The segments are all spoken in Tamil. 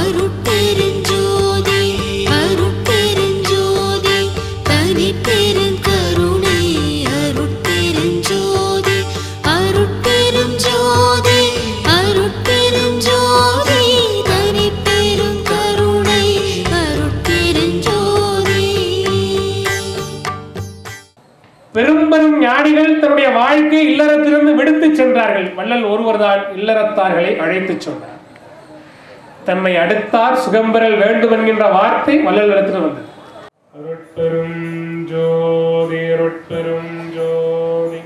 அருட்பெருஞ்சோதி அருட்பெருஞ்சோதி தனிப்பெருங்கருணை அருட்பெருஞ்சோதி அருட்பெருஞ்சோதி அருட்பெருஞ்சோதி தனிப்பெருங்கருணை அருட்பெருஞ்சோதி பெரும்பெரும் ஞானிகள் தன்னுடைய வாழ்க்கை இல்லறத்திலிருந்து விடுத்துச் சென்றார்கள் வள்ளல் ஒருவர்தான் இல்லறத்தார்களை அழைத்துச் சொன்னார் தன்னை அடுத்தார் சுகம்பெறல் வேண்டும் என்கின்ற வார்த்தை வள்ளல் இடத்தில் வந்தது அருட்பெரும் ஜோதி அருட்பெரும் ஜோதி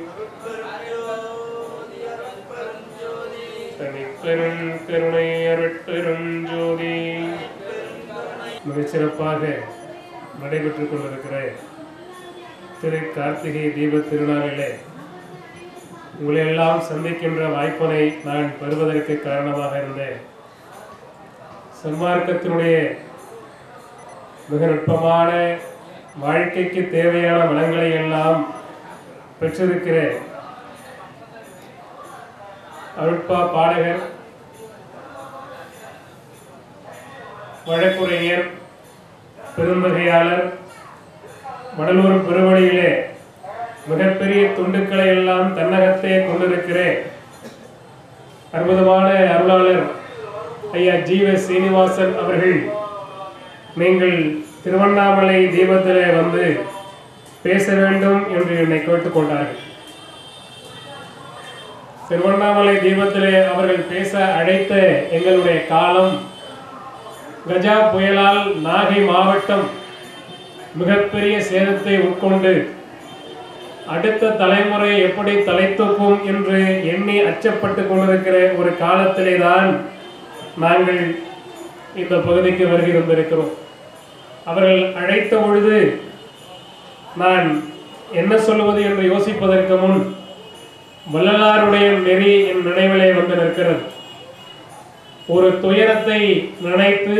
தனிப்பெரும் கருணை அருட்பெரும் ஜோதி மிகச் சிறப்பாக நடைபெற்றுக் கொண்டிருக்கிற திரு கார்த்திகை தீப திருநாளிலே உங்களை எல்லாம் சந்திக்கின்ற வாய்ப்பினை நான் பெறுவதற்கு காரணமாக இருந்தேன் சன்மார்க்கத்தினுடைய மிக நுட்பமான வாழ்க்கைக்கு தேவையான வளங்களை எல்லாம் பெற்றிருக்கிற அருட்பா பாடகர் வழக்குரைஞர் பெருந்தகையாளர் வடலூர் பெருவழியிலே மிகப்பெரிய துண்டுக்களை எல்லாம் தன்னகத்தே கொண்டிருக்கிற அற்புதமான அருளாளர் ஐயா ஜீவ சீனிவாசன் அவர்கள் நீங்கள் திருவண்ணாமலை தீபத்திலே வந்து பேச வேண்டும் என்று என்னை கேட்டுக்கொண்டார்கள் திருவண்ணாமலை தீபத்திலே அவர்கள் பேச அழைத்த எங்களுடைய காலம் கஜா புயலால் நாகை மாவட்டம் மிகப்பெரிய சேதத்தை உட்கொண்டு அடுத்த தலைமுறை எப்படி தலை தூக்கும் என்று எண்ணி அச்சப்பட்டு கொண்டிருக்கிற ஒரு காலத்திலே தான் நாங்கள் இந்த பகுதிக்கு வருகை வந்திருக்கிறோம் அவர்கள் அழைத்த பொழுது நான் என்ன சொல்லுவது என்று யோசிப்பதற்கு முன் வள்ளலாருடைய நெறி என் நினைவிலே வந்து நிற்கிறது ஒரு துயரத்தை நினைத்து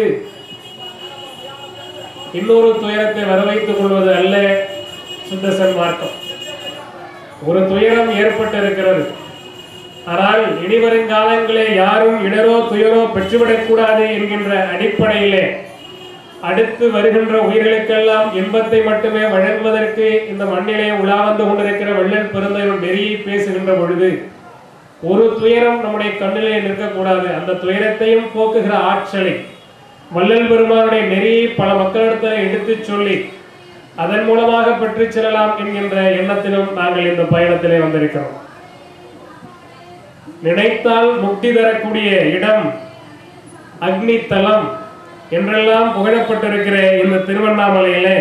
இன்னொரு துயரத்தை வரவைத்துக் கொள்வது அல்ல சுத்தசன் மார்க்கம் ஒரு துயரம் ஏற்பட்டிருக்கிறது ஆனால் இனி வருங்காலங்களே யாரும் இடரோ துயரோ பெற்றுவிடக்கூடாது என்கின்ற அடிப்படையிலே அடுத்து வருகின்ற உயிர்களுக்கெல்லாம் இன்பத்தை மட்டுமே வழங்குவதற்கு இந்த மண்ணிலே உலா வந்து கொண்டிருக்கிற வெள்ளல் பெருந்தையும் நெறியை பேசுகின்ற பொழுது ஒரு துயரம் நம்முடைய கண்ணிலே நிற்கக்கூடாது அந்த துயரத்தையும் போக்குகிற ஆற்றலை வள்ளல் பெருமானுடைய நெறியை பல மக்களிடத்தில் எடுத்துச் சொல்லி அதன் மூலமாக பெற்றுச் செல்லலாம் என்கின்ற எண்ணத்திலும் நாங்கள் இந்த பயணத்திலே வந்திருக்கிறோம் நினைத்தால் முக்தி தரக்கூடிய இடம் அக்னி தலம் என்றெல்லாம் புகழப்பட்டிருக்கிற இந்த திருவண்ணாமலையிலே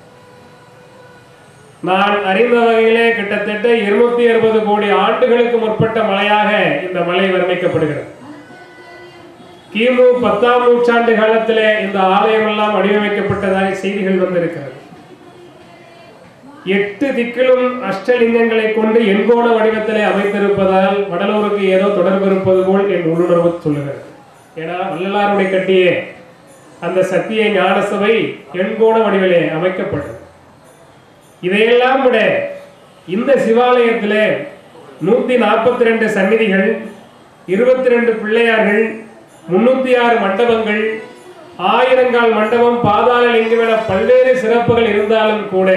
நான் அறிந்த வகையிலே கிட்டத்தட்ட இருநூத்தி அறுபது கோடி ஆண்டுகளுக்கு முற்பட்ட மலையாக இந்த மலை வர்ணிக்கப்படுகிறது கிமு பத்தாம் நூற்றாண்டு காலத்திலே இந்த ஆலயம் எல்லாம் வடிவமைக்கப்பட்டதாக செய்திகள் வந்திருக்கிறது எட்டு திக்கிலும் அஷ்டலிங்கங்களை கொண்டு எண்கோண வடிவத்திலே அமைத்திருப்பதால் வடலூருக்கு ஏதோ தொடர்பு இருப்பது போல் என் உள்ளுணர்வு சொல்லுகிறது ஏன்னா வள்ளலாருடைய கட்டிய அந்த சத்திய ஞான சபை எண்கோண வடிவிலே அமைக்கப்பட்டது இதையெல்லாம் விட இந்த சிவாலயத்திலே நூத்தி நாற்பத்தி ரெண்டு சந்நிதிகள் இருபத்தி ரெண்டு பிள்ளையார்கள் முன்னூத்தி ஆறு மண்டபங்கள் ஆயிரங்கால் மண்டபம் பாதாள லிங்கம் என பல்வேறு சிறப்புகள் இருந்தாலும் கூட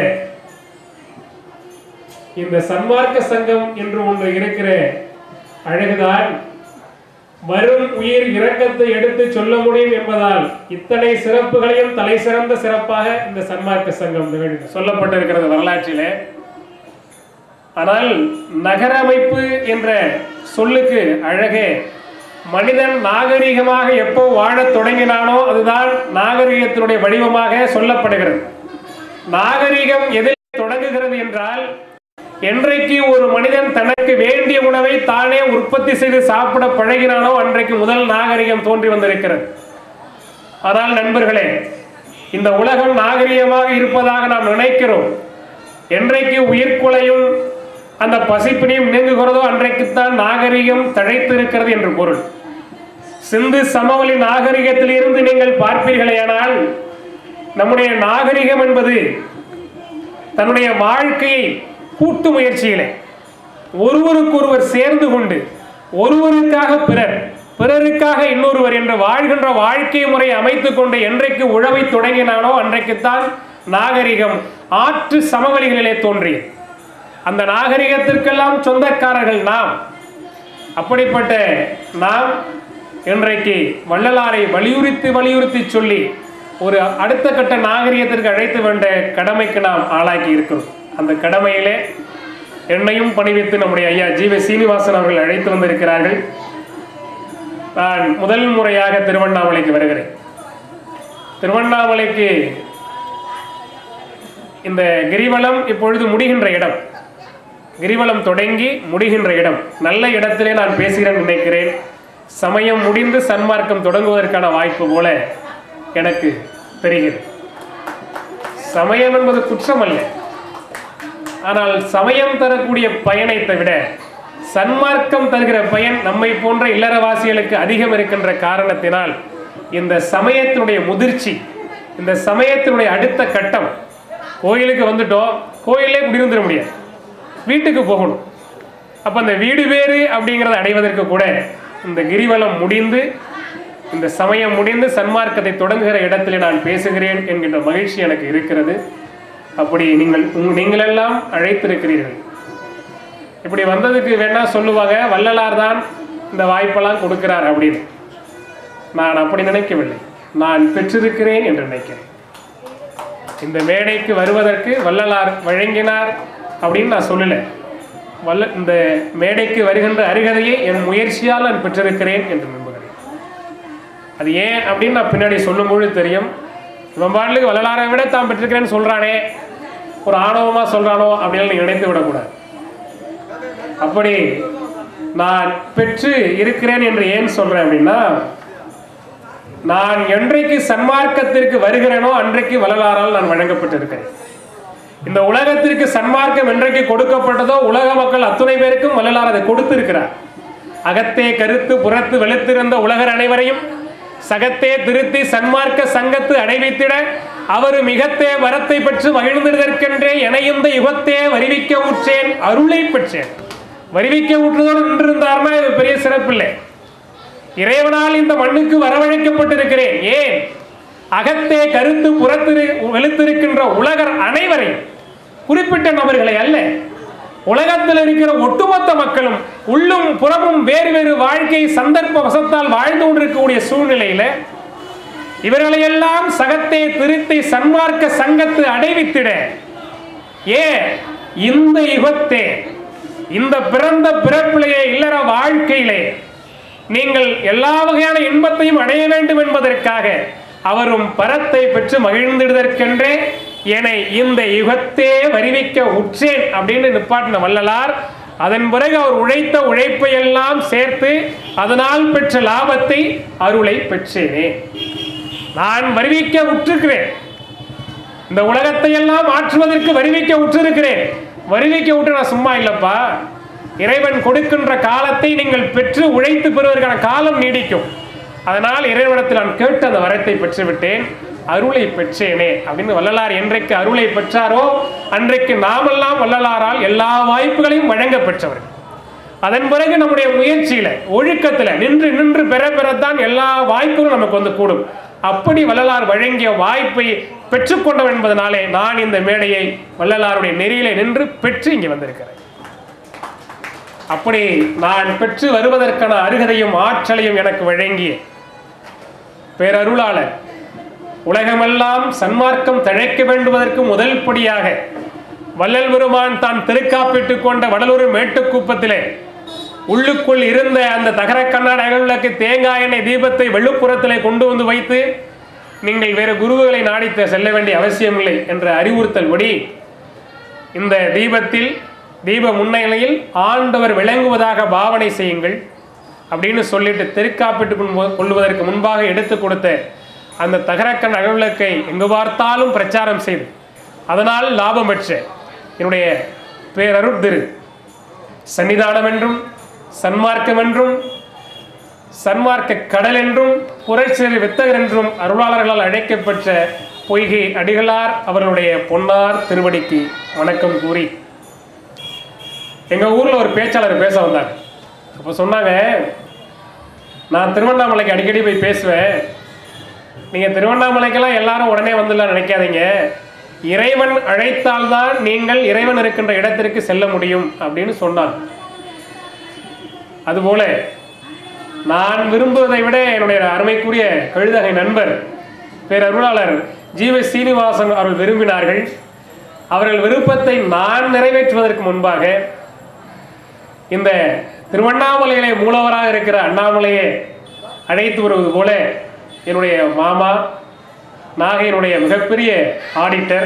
இந்த சன்மார்க்க சங்கம் என்று ஒன்று இருக்கிற அழகுதான் வரும் உயிர் இரக்கத்தை எடுத்து சொல்ல முடியும் என்பதால் இத்தனை சிறப்புகளையும் தலை சிறந்த சிறப்பாக இந்த சன்மார்க்க சங்கம் நிகழ்ந்து சொல்லப்பட்டிருக்கிறது வரலாற்றிலே ஆனால் நகர அமைப்பு என்ற சொல்லுக்கு அழகே மனிதன் நாகரிகமாக எப்போ வாழத் தொடங்கினானோ அதுதான் நாகரிகத்தினுடைய வடிவமாக சொல்லப்படுகிறது நாகரிகம் எதில் தொடங்குகிறது என்றால் என்றைக்கு ஒரு மனிதன் தனக்கு வேண்டிய உணவை தானே உற்பத்தி செய்து சாப்பிட பழகினானோ அன்றைக்கு முதல் நாகரிகம் தோன்றி வந்திருக்கிறது ஆனால் நண்பர்களே இந்த உலகம் நாகரிகமாக இருப்பதாக நாம் நினைக்கிறோம் என்றைக்கு உயிர்க்குலையும் அந்த பசிப்பினியும் நீங்குகிறதோ அன்றைக்குத்தான் நாகரிகம் தழைத்து இருக்கிறது என்று பொருள் சிந்து சமவெளி நாகரிகத்தில் இருந்து நீங்கள் பார்ப்பீர்களேயானால் நம்முடைய நாகரிகம் என்பது தன்னுடைய வாழ்க்கையை கூட்டு முயற்சியிலே ஒருவருக்கொருவர் சேர்ந்து கொண்டு ஒருவருக்காக பிறர் பிறருக்காக இன்னொருவர் என்று வாழ்கின்ற வாழ்க்கை முறை அமைத்துக் கொண்டு என்றைக்கு உழவை தொடங்கினானோ அன்றைக்குத்தான் நாகரிகம் ஆற்று சமவெளிகளிலே தோன்றியது அந்த நாகரிகத்திற்கெல்லாம் சொந்தக்காரர்கள் நாம் அப்படிப்பட்ட நாம் இன்றைக்கு வள்ளலாரை வலியுறுத்தி வலியுறுத்தி சொல்லி ஒரு அடுத்த கட்ட நாகரிகத்திற்கு அழைத்து வேண்ட கடமைக்கு நாம் ஆளாக்கி இருக்கிறோம் அந்த கடமையிலே என்னையும் பணிவித்து நம்முடைய ஐயா ஜீவ சீனிவாசன் அவர்கள் அழைத்து வந்திருக்கிறார்கள் நான் முதல் முறையாக திருவண்ணாமலைக்கு வருகிறேன் திருவண்ணாமலைக்கு இந்த கிரிவலம் இப்பொழுது முடிகின்ற இடம் கிரிவலம் தொடங்கி முடிகின்ற இடம் நல்ல இடத்திலே நான் பேசுகிறேன் நினைக்கிறேன் சமயம் முடிந்து சன்மார்க்கம் தொடங்குவதற்கான வாய்ப்பு போல எனக்கு தெரிகிறது சமயம் என்பது குற்றம் அல்ல ஆனால் சமயம் தரக்கூடிய பயனை விட சன்மார்க்கம் தருகிற பயன் நம்மை போன்ற இல்லறவாசிகளுக்கு அதிகம் இருக்கின்ற காரணத்தினால் இந்த சமயத்தினுடைய முதிர்ச்சி இந்த சமயத்தினுடைய அடுத்த கட்டம் கோயிலுக்கு வந்துட்டோம் கோயிலே குடியிருந்துட முடியாது வீட்டுக்கு போகணும் அப்போ அந்த வீடு வேறு அப்படிங்கிறத அடைவதற்கு கூட இந்த கிரிவலம் முடிந்து இந்த சமயம் முடிந்து சன்மார்க்கத்தை தொடங்குகிற இடத்திலே நான் பேசுகிறேன் என்கின்ற மகிழ்ச்சி எனக்கு இருக்கிறது அப்படி நீங்கள் உங்க- நீங்களெல்லாம் அழைத்திருக்கிறீர்கள் இப்படி வந்ததுக்கு வேணா சொல்லுவாங்க வள்ளலார் தான் இந்த வாய்ப்பெல்லாம் கொடுக்கிறார் அப்படின்னு நான் அப்படி நினைக்கவில்லை நான் பெற்றிருக்கிறேன் என்று நினைக்கிறேன் இந்த மேடைக்கு வருவதற்கு வள்ளலார் வழங்கினார் அப்படின்னு நான் சொல்லலை வல்ல இந்த மேடைக்கு வருகின்ற அருகதையை என் முயற்சியால் நான் பெற்றிருக்கிறேன் என்று நம்புகிறேன் அது ஏன் அப்படின்னு நான் பின்னாடி சொல்லும்பொழுது தெரியும் இவன் பாட்டுக்கு வள்ளலாரை விட தான் பெற்றிருக்கிறேன்னு சொல்றானே ஒரு ஆணவமா சொல்றானோ அப்படின்னு நீங்க நினைத்து விடக்கூடாது அப்படி நான் பெற்று இருக்கிறேன் என்று ஏன் சொல்றேன் அப்படின்னா நான் என்றைக்கு சன்மார்க்கத்திற்கு வருகிறேனோ அன்றைக்கு வள்ளலாரால் நான் வழங்கப்பட்டிருக்கிறேன் இந்த உலகத்திற்கு சன்மார்க்கம் என்றைக்கு கொடுக்கப்பட்டதோ உலக மக்கள் அத்துணை பேருக்கும் வள்ளலார் அதை கொடுத்திருக்கிறார் அகத்தே கருத்து புறத்து வெளுத்திருந்த உலகர் அனைவரையும் சகத்தே திருத்தி சன்மார்க்க சங்கத்து அடைவித்திட அவர் மிகத்தே வரத்தை பெற்று மகிழ்ந்திருதற்கென்றே எனையுந்த யுகத்தே வருவிக்க உற்றேன் அருளை பெற்றேன் வருவிக்க ஊற்றுதோடு நின்றிருந்தார்னா இது பெரிய சிறப்பில்லை இறைவனால் இந்த மண்ணுக்கு வரவழைக்கப்பட்டிருக்கிறேன் ஏன் அகத்தே கருத்து புறத்திரு வெளுத்திருக்கின்ற உலகர் அனைவரையும் குறிப்பிட்ட நபர்களை அல்ல உலகத்தில் இருக்கிற ஒட்டுமொத்த மக்களும் உள்ளும் புறமும் வேறு வேறு வாழ்க்கை சந்தர்ப்ப வசத்தால் வாழ்ந்து கொண்டிருக்கக்கூடிய சூழ்நிலையில இவர்களையெல்லாம் சகத்தே திருத்தி சன்மார்க்க சங்கத்து அடைவித்திட ஏ இந்த யுகத்தே இந்த பிறந்த பிறப்பிலேயே இல்லற வாழ்க்கையிலே நீங்கள் எல்லா வகையான இன்பத்தையும் அடைய வேண்டும் என்பதற்காக அவரும் பரத்தை பெற்று மகிழ்ந்திடுதற்கென்றே என்னை இந்த யுகத்தே வருவிக்க உற்றேன் அப்படின்னு நிப்பாட்டின வள்ளலார் அதன் பிறகு அவர் உழைத்த உழைப்பை எல்லாம் சேர்த்து அதனால் பெற்ற லாபத்தை அருளை பெற்றேனே நான் வருவிக்க உற்றிருக்கிறேன் இந்த உலகத்தை எல்லாம் மாற்றுவதற்கு வருவிக்க உற்றிருக்கிறேன் வருவிக்க விட்டு நான் சும்மா இல்லப்பா இறைவன் கொடுக்கின்ற காலத்தை நீங்கள் பெற்று உழைத்து பெறுவதற்கான காலம் நீடிக்கும் அதனால் இறைவனத்தில் நான் கேட்டு அந்த வரத்தை பெற்றுவிட்டேன் அருளை பெற்றேனே அப்படின்னு வள்ளலார் என்றைக்கு அருளை பெற்றாரோ அன்றைக்கு நாமெல்லாம் வள்ளலாரால் எல்லா வாய்ப்புகளையும் வழங்க பெற்றவர்கள் அதன் பிறகு நம்முடைய முயற்சியில ஒழுக்கத்துல நின்று நின்று பெற பெறத்தான் எல்லா வாய்ப்புகளும் நமக்கு வந்து கூடும் அப்படி வள்ளலார் வழங்கிய வாய்ப்பை பெற்றுக்கொண்டவன் என்பதனாலே நான் இந்த மேடையை வள்ளலாருடைய நெறியிலே நின்று பெற்று இங்கே வந்திருக்கிறேன் அப்படி நான் பெற்று வருவதற்கான அருகதையும் ஆற்றலையும் எனக்கு வழங்கிய பேரருளாளர் உலகமெல்லாம் சன்மார்க்கம் தழைக்க வேண்டுவதற்கு முதல் படியாக வள்ளல் பெருமான் தான் திருக்காப்பிட்டுக் கொண்ட வடலூர் மேட்டுக்குப்பத்திலே உள்ளுக்குள் இருந்த அந்த தகர கண்ணாடி அகழ்விளக்கு தேங்காய் எண்ணெய் தீபத்தை வெள்ளுப்புறத்திலே கொண்டு வந்து வைத்து நீங்கள் வேறு குருவுகளை நாடித்த செல்ல வேண்டிய அவசியமில்லை என்ற அறிவுறுத்தல் படி இந்த தீபத்தில் தீப முன்னிலையில் ஆண்டவர் விளங்குவதாக பாவனை செய்யுங்கள் அப்படின்னு சொல்லிட்டு திருக்காப்பிட்டு கொண்டு- கொள்வதற்கு முன்பாக எடுத்து கொடுத்த அந்த தகரக்கண் அகழ்விளக்கை எங்கு பார்த்தாலும் பிரச்சாரம் செய்து அதனால் லாபம் பெற்ற என்னுடைய பேரருட் திரு சன்னிதானம் என்றும் சன்மார்க்கம் என்றும் சன்மார்க்க கடல் என்றும் புரட்சியர் வித்தகர் என்றும் அருளாளர்களால் அழைக்கப்பெற்ற பொய்கை அடிகளார் அவர்களுடைய பொன்னார் திருவடிக்கு வணக்கம் கூறி எங்க ஊர்ல ஒரு பேச்சாளர் பேச வந்தாங்க அப்ப சொன்னாங்க நான் திருவண்ணாமலைக்கு அடிக்கடி போய் பேசுவேன் நீங்கள் திருவண்ணாமலைக்கெல்லாம் எல்லாரும் உடனே வந்துடலாம் நினைக்காதீங்க இறைவன் அழைத்தால்தான் நீங்கள் இறைவன் இருக்கின்ற இடத்திற்கு செல்ல முடியும் அப்படின்னு சொன்னான் அதுபோல நான் விரும்புவதை விட என்னுடைய அருமைக்குரிய கழுதகை நண்பர் பேரருளாளர் ஜீவ சீனிவாசன் அவர்கள் விரும்பினார்கள் அவர்கள் விருப்பத்தை நான் நிறைவேற்றுவதற்கு முன்பாக இந்த திருவண்ணாமலையிலே மூலவராக இருக்கிற அண்ணாமலையை அழைத்து வருவது போல என்னுடைய மாமா நாகையினுடைய மிகப்பெரிய ஆடிட்டர்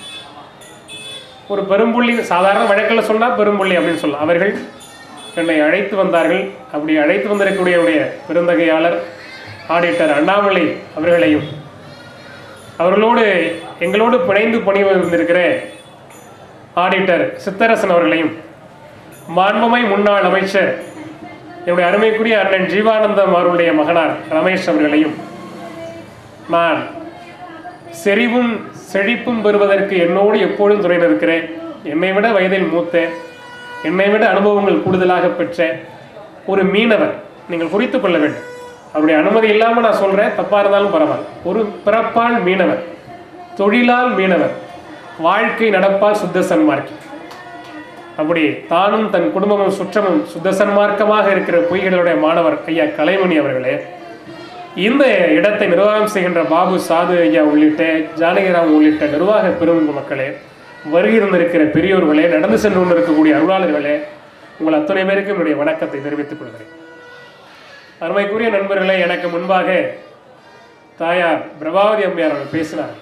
ஒரு பெரும்புள்ளி சாதாரண வழக்கில் சொன்னால் பெரும்புள்ளி அப்படின்னு சொல்லலாம் அவர்கள் என்னை அழைத்து வந்தார்கள் அப்படி அழைத்து வந்திருக்கக்கூடிய என்னுடைய பெருந்தகையாளர் ஆடிட்டர் அண்ணாமலை அவர்களையும் அவர்களோடு எங்களோடு பிணைந்து பணிவந்திருக்கிற ஆடிட்டர் சித்தரசன் அவர்களையும் மாண்புமை முன்னாள் அமைச்சர் என்னுடைய அருமைக்குரிய அண்ணன் ஜீவானந்தம் அவர்களுடைய மகனார் ரமேஷ் அவர்களையும் நான் செறிவும் செழிப்பும் பெறுவதற்கு என்னோடு எப்பொழுதும் துணை நிற்கிறேன் என்னை விட வயதில் மூத்த என்னை விட அனுபவங்கள் கூடுதலாக பெற்ற ஒரு மீனவர் நீங்கள் குறித்து கொள்ள வேண்டும் அவருடைய அனுமதி இல்லாமல் நான் சொல்கிறேன் தப்பாக இருந்தாலும் பரவாயில்ல ஒரு பிறப்பால் மீனவர் தொழிலால் மீனவர் வாழ்க்கை நடப்பால் சுத்த சன்மார்க்கி அப்படி தானும் தன் குடும்பமும் சுற்றமும் சுத்த சன்மார்க்கமாக இருக்கிற பொய்களுடைய மாணவர் ஐயா கலைமணி அவர்களே இந்த இடத்தை நிர்வாகம் செய்கின்ற பாபு சாது ஐயா உள்ளிட்ட ஜானகிராம் உள்ளிட்ட நிர்வாக பெரும் மக்களே வருகிருந்திருக்கிற பெரியோர்களே நடந்து சென்று கொண்டிருக்கக்கூடிய அருளாளர்களே உங்கள் அத்தனை பேருக்கும் என்னுடைய வணக்கத்தை தெரிவித்துக் கொள்கிறேன் அருமைக்குரிய நண்பர்களே எனக்கு முன்பாக தாயார் பிரபாவதி அம்மையார் அவர்கள் பேசினார்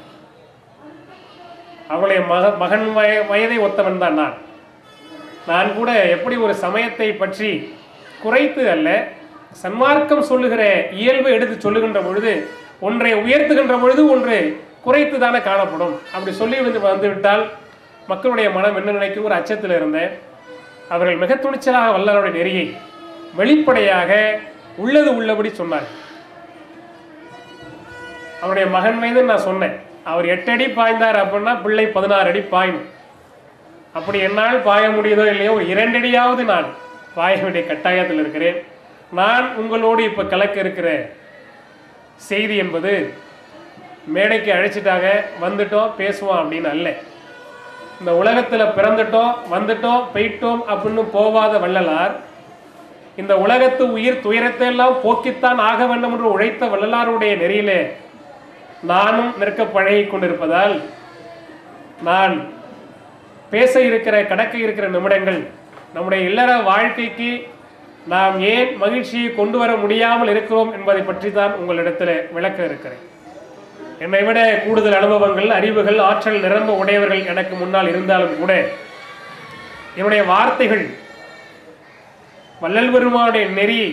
அவளுடைய மக மகன் வய வயதை ஒத்தவன் தான் நான் நான் கூட எப்படி ஒரு சமயத்தை பற்றி குறைத்து அல்ல சன்மார்க்கம் சொல்லுகிற இயல்பை எடுத்து சொல்லுகின்ற பொழுது ஒன்றை உயர்த்துகின்ற பொழுது ஒன்று குறைத்து தானே காணப்படும் அப்படி சொல்லி வந்து வந்துவிட்டால் மக்களுடைய மனம் என்ன நினைக்கும் ஒரு அச்சத்தில் இருந்தேன் அவர்கள் மிக துணிச்சலாக வல்லவருடைய நெறியை வெளிப்படையாக உள்ளது உள்ளபடி சொன்னார் அவருடைய மகன் மீது நான் சொன்னேன் அவர் எட்டு அடி பாய்ந்தார் அப்படின்னா பிள்ளை பதினாறு அடி பாயணும் அப்படி என்னால் பாய முடியுதோ இல்லையோ ஒரு இரண்டு அடியாவது நான் பாய வேண்டிய கட்டாயத்தில் இருக்கிறேன் நான் உங்களோடு இப்போ கலக்க இருக்கிற செய்தி என்பது மேடைக்கு அழைச்சிட்டாங்க வந்துட்டோம் பேசுவோம் அப்படின்னு அல்ல இந்த உலகத்தில் பிறந்துட்டோம் வந்துட்டோம் போயிட்டோம் அப்படின்னு போவாத வள்ளலார் இந்த உலகத்து உயிர் துயரத்தை எல்லாம் போக்கித்தான் ஆக வேண்டும் என்று உழைத்த வள்ளலாருடைய நெறியிலே நானும் நிற்க பழகி கொண்டிருப்பதால் நான் பேச இருக்கிற கடக்க இருக்கிற நிமிடங்கள் நம்முடைய இல்லற வாழ்க்கைக்கு நாம் ஏன் மகிழ்ச்சியை கொண்டு வர முடியாமல் இருக்கிறோம் என்பதை பற்றி தான் உங்களிடத்தில் விளக்க இருக்கிறேன் என்னை விட கூடுதல் அனுபவங்கள் அறிவுகள் ஆற்றல் நிரம்ப உடையவர்கள் எனக்கு முன்னால் இருந்தாலும் கூட என்னுடைய வார்த்தைகள் வள்ளல் பெருமானுடைய நெறி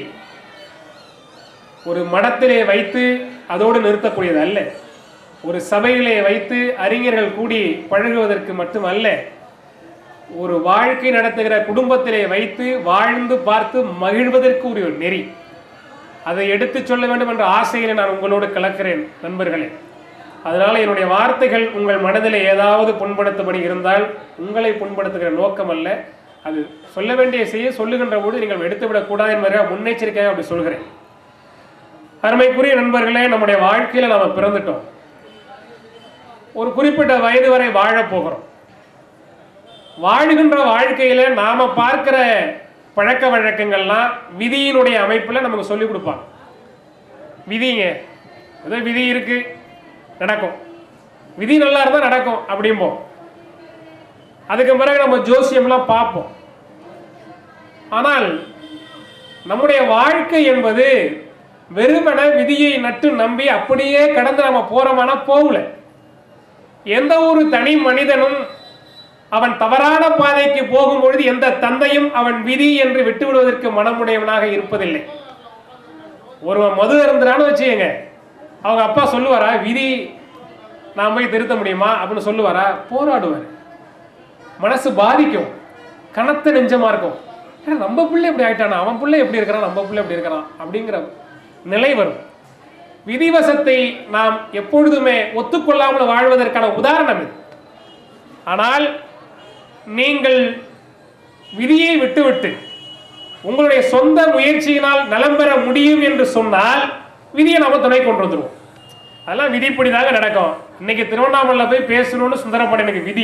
ஒரு மடத்திலே வைத்து அதோடு நிறுத்தக்கூடியது அல்ல ஒரு சபையிலே வைத்து அறிஞர்கள் கூடி பழகுவதற்கு மட்டுமல்ல ஒரு வாழ்க்கை நடத்துகிற குடும்பத்திலே வைத்து வாழ்ந்து பார்த்து மகிழ்வதற்கு ஒரு நெறி அதை எடுத்துச் சொல்ல வேண்டும் என்ற ஆசையிலே நான் உங்களோடு கலக்கிறேன் நண்பர்களே அதனால என்னுடைய வார்த்தைகள் உங்கள் மனதில் ஏதாவது புண்படுத்தபடி இருந்தால் உங்களை புண்படுத்துகிற நோக்கம் அல்ல அது சொல்ல வேண்டிய செய்ய சொல்லுகின்ற போது நீங்கள் எடுத்துவிடக்கூடாது என்பதை முன்னெச்சரிக்கையாக அப்படி சொல்கிறேன் அருமைக்குரிய நண்பர்களே நம்முடைய வாழ்க்கையில் நாம் பிறந்துட்டோம் ஒரு குறிப்பிட்ட வயது வரை வாழப் போகிறோம் வாழுகின்ற வாழ்க்கையில நாம பார்க்கிற பழக்க வழக்கங்கள்லாம் விதியினுடைய அமைப்புல நமக்கு சொல்லி கொடுப்பாங்க விதிங்க ஏதோ விதி இருக்கு நடக்கும் விதி நல்லா இருந்தா நடக்கும் அப்படிம்போம் அதுக்கு பிறகு நம்ம ஜோசியம்லாம் பார்ப்போம் ஆனால் நம்முடைய வாழ்க்கை என்பது வெறுமன விதியை நட்டு நம்பி அப்படியே கடந்து நம்ம போறோமானா போகல எந்த ஒரு தனி மனிதனும் அவன் தவறான பாதைக்கு போகும்பொழுது எந்த தந்தையும் அவன் விதி என்று விட்டுவிடுவதற்கு மனமுடையவனாக இருப்பதில்லை ஒருவன் மது இருந்துறான்னு வச்சுக்கங்க அவங்க அப்பா சொல்லுவாரா விதி நான் போய் திருத்த முடியுமா அப்படின்னு சொல்லுவாரா போராடுவார் மனசு பாதிக்கும் கனத்த நெஞ்சமா இருக்கும் ஏன்னா நம்ம பிள்ளை இப்படி ஆயிட்டானா அவன் பிள்ளை எப்படி இருக்கிறான் நம்ம பிள்ளை எப்படி இருக்கிறான் அப்படிங்கிற நிலை வரும் விதிவசத்தை நாம் எப்பொழுதுமே ஒத்துக்கொள்ளாமல் வாழ்வதற்கான உதாரணம் இது ஆனால் நீங்கள் விதியை விட்டுவிட்டு உங்களுடைய சொந்த முயற்சியினால் நலம் பெற முடியும் என்று சொன்னால் விதியை நம்ம துணை கொண்டு வந்துருவோம் அதெல்லாம் விதிப்படி தாங்க நடக்கும் இன்னைக்கு திருவண்ணாமலையில போய் பேசணும்னு சுந்தரபாண்டியனுக்கு விதி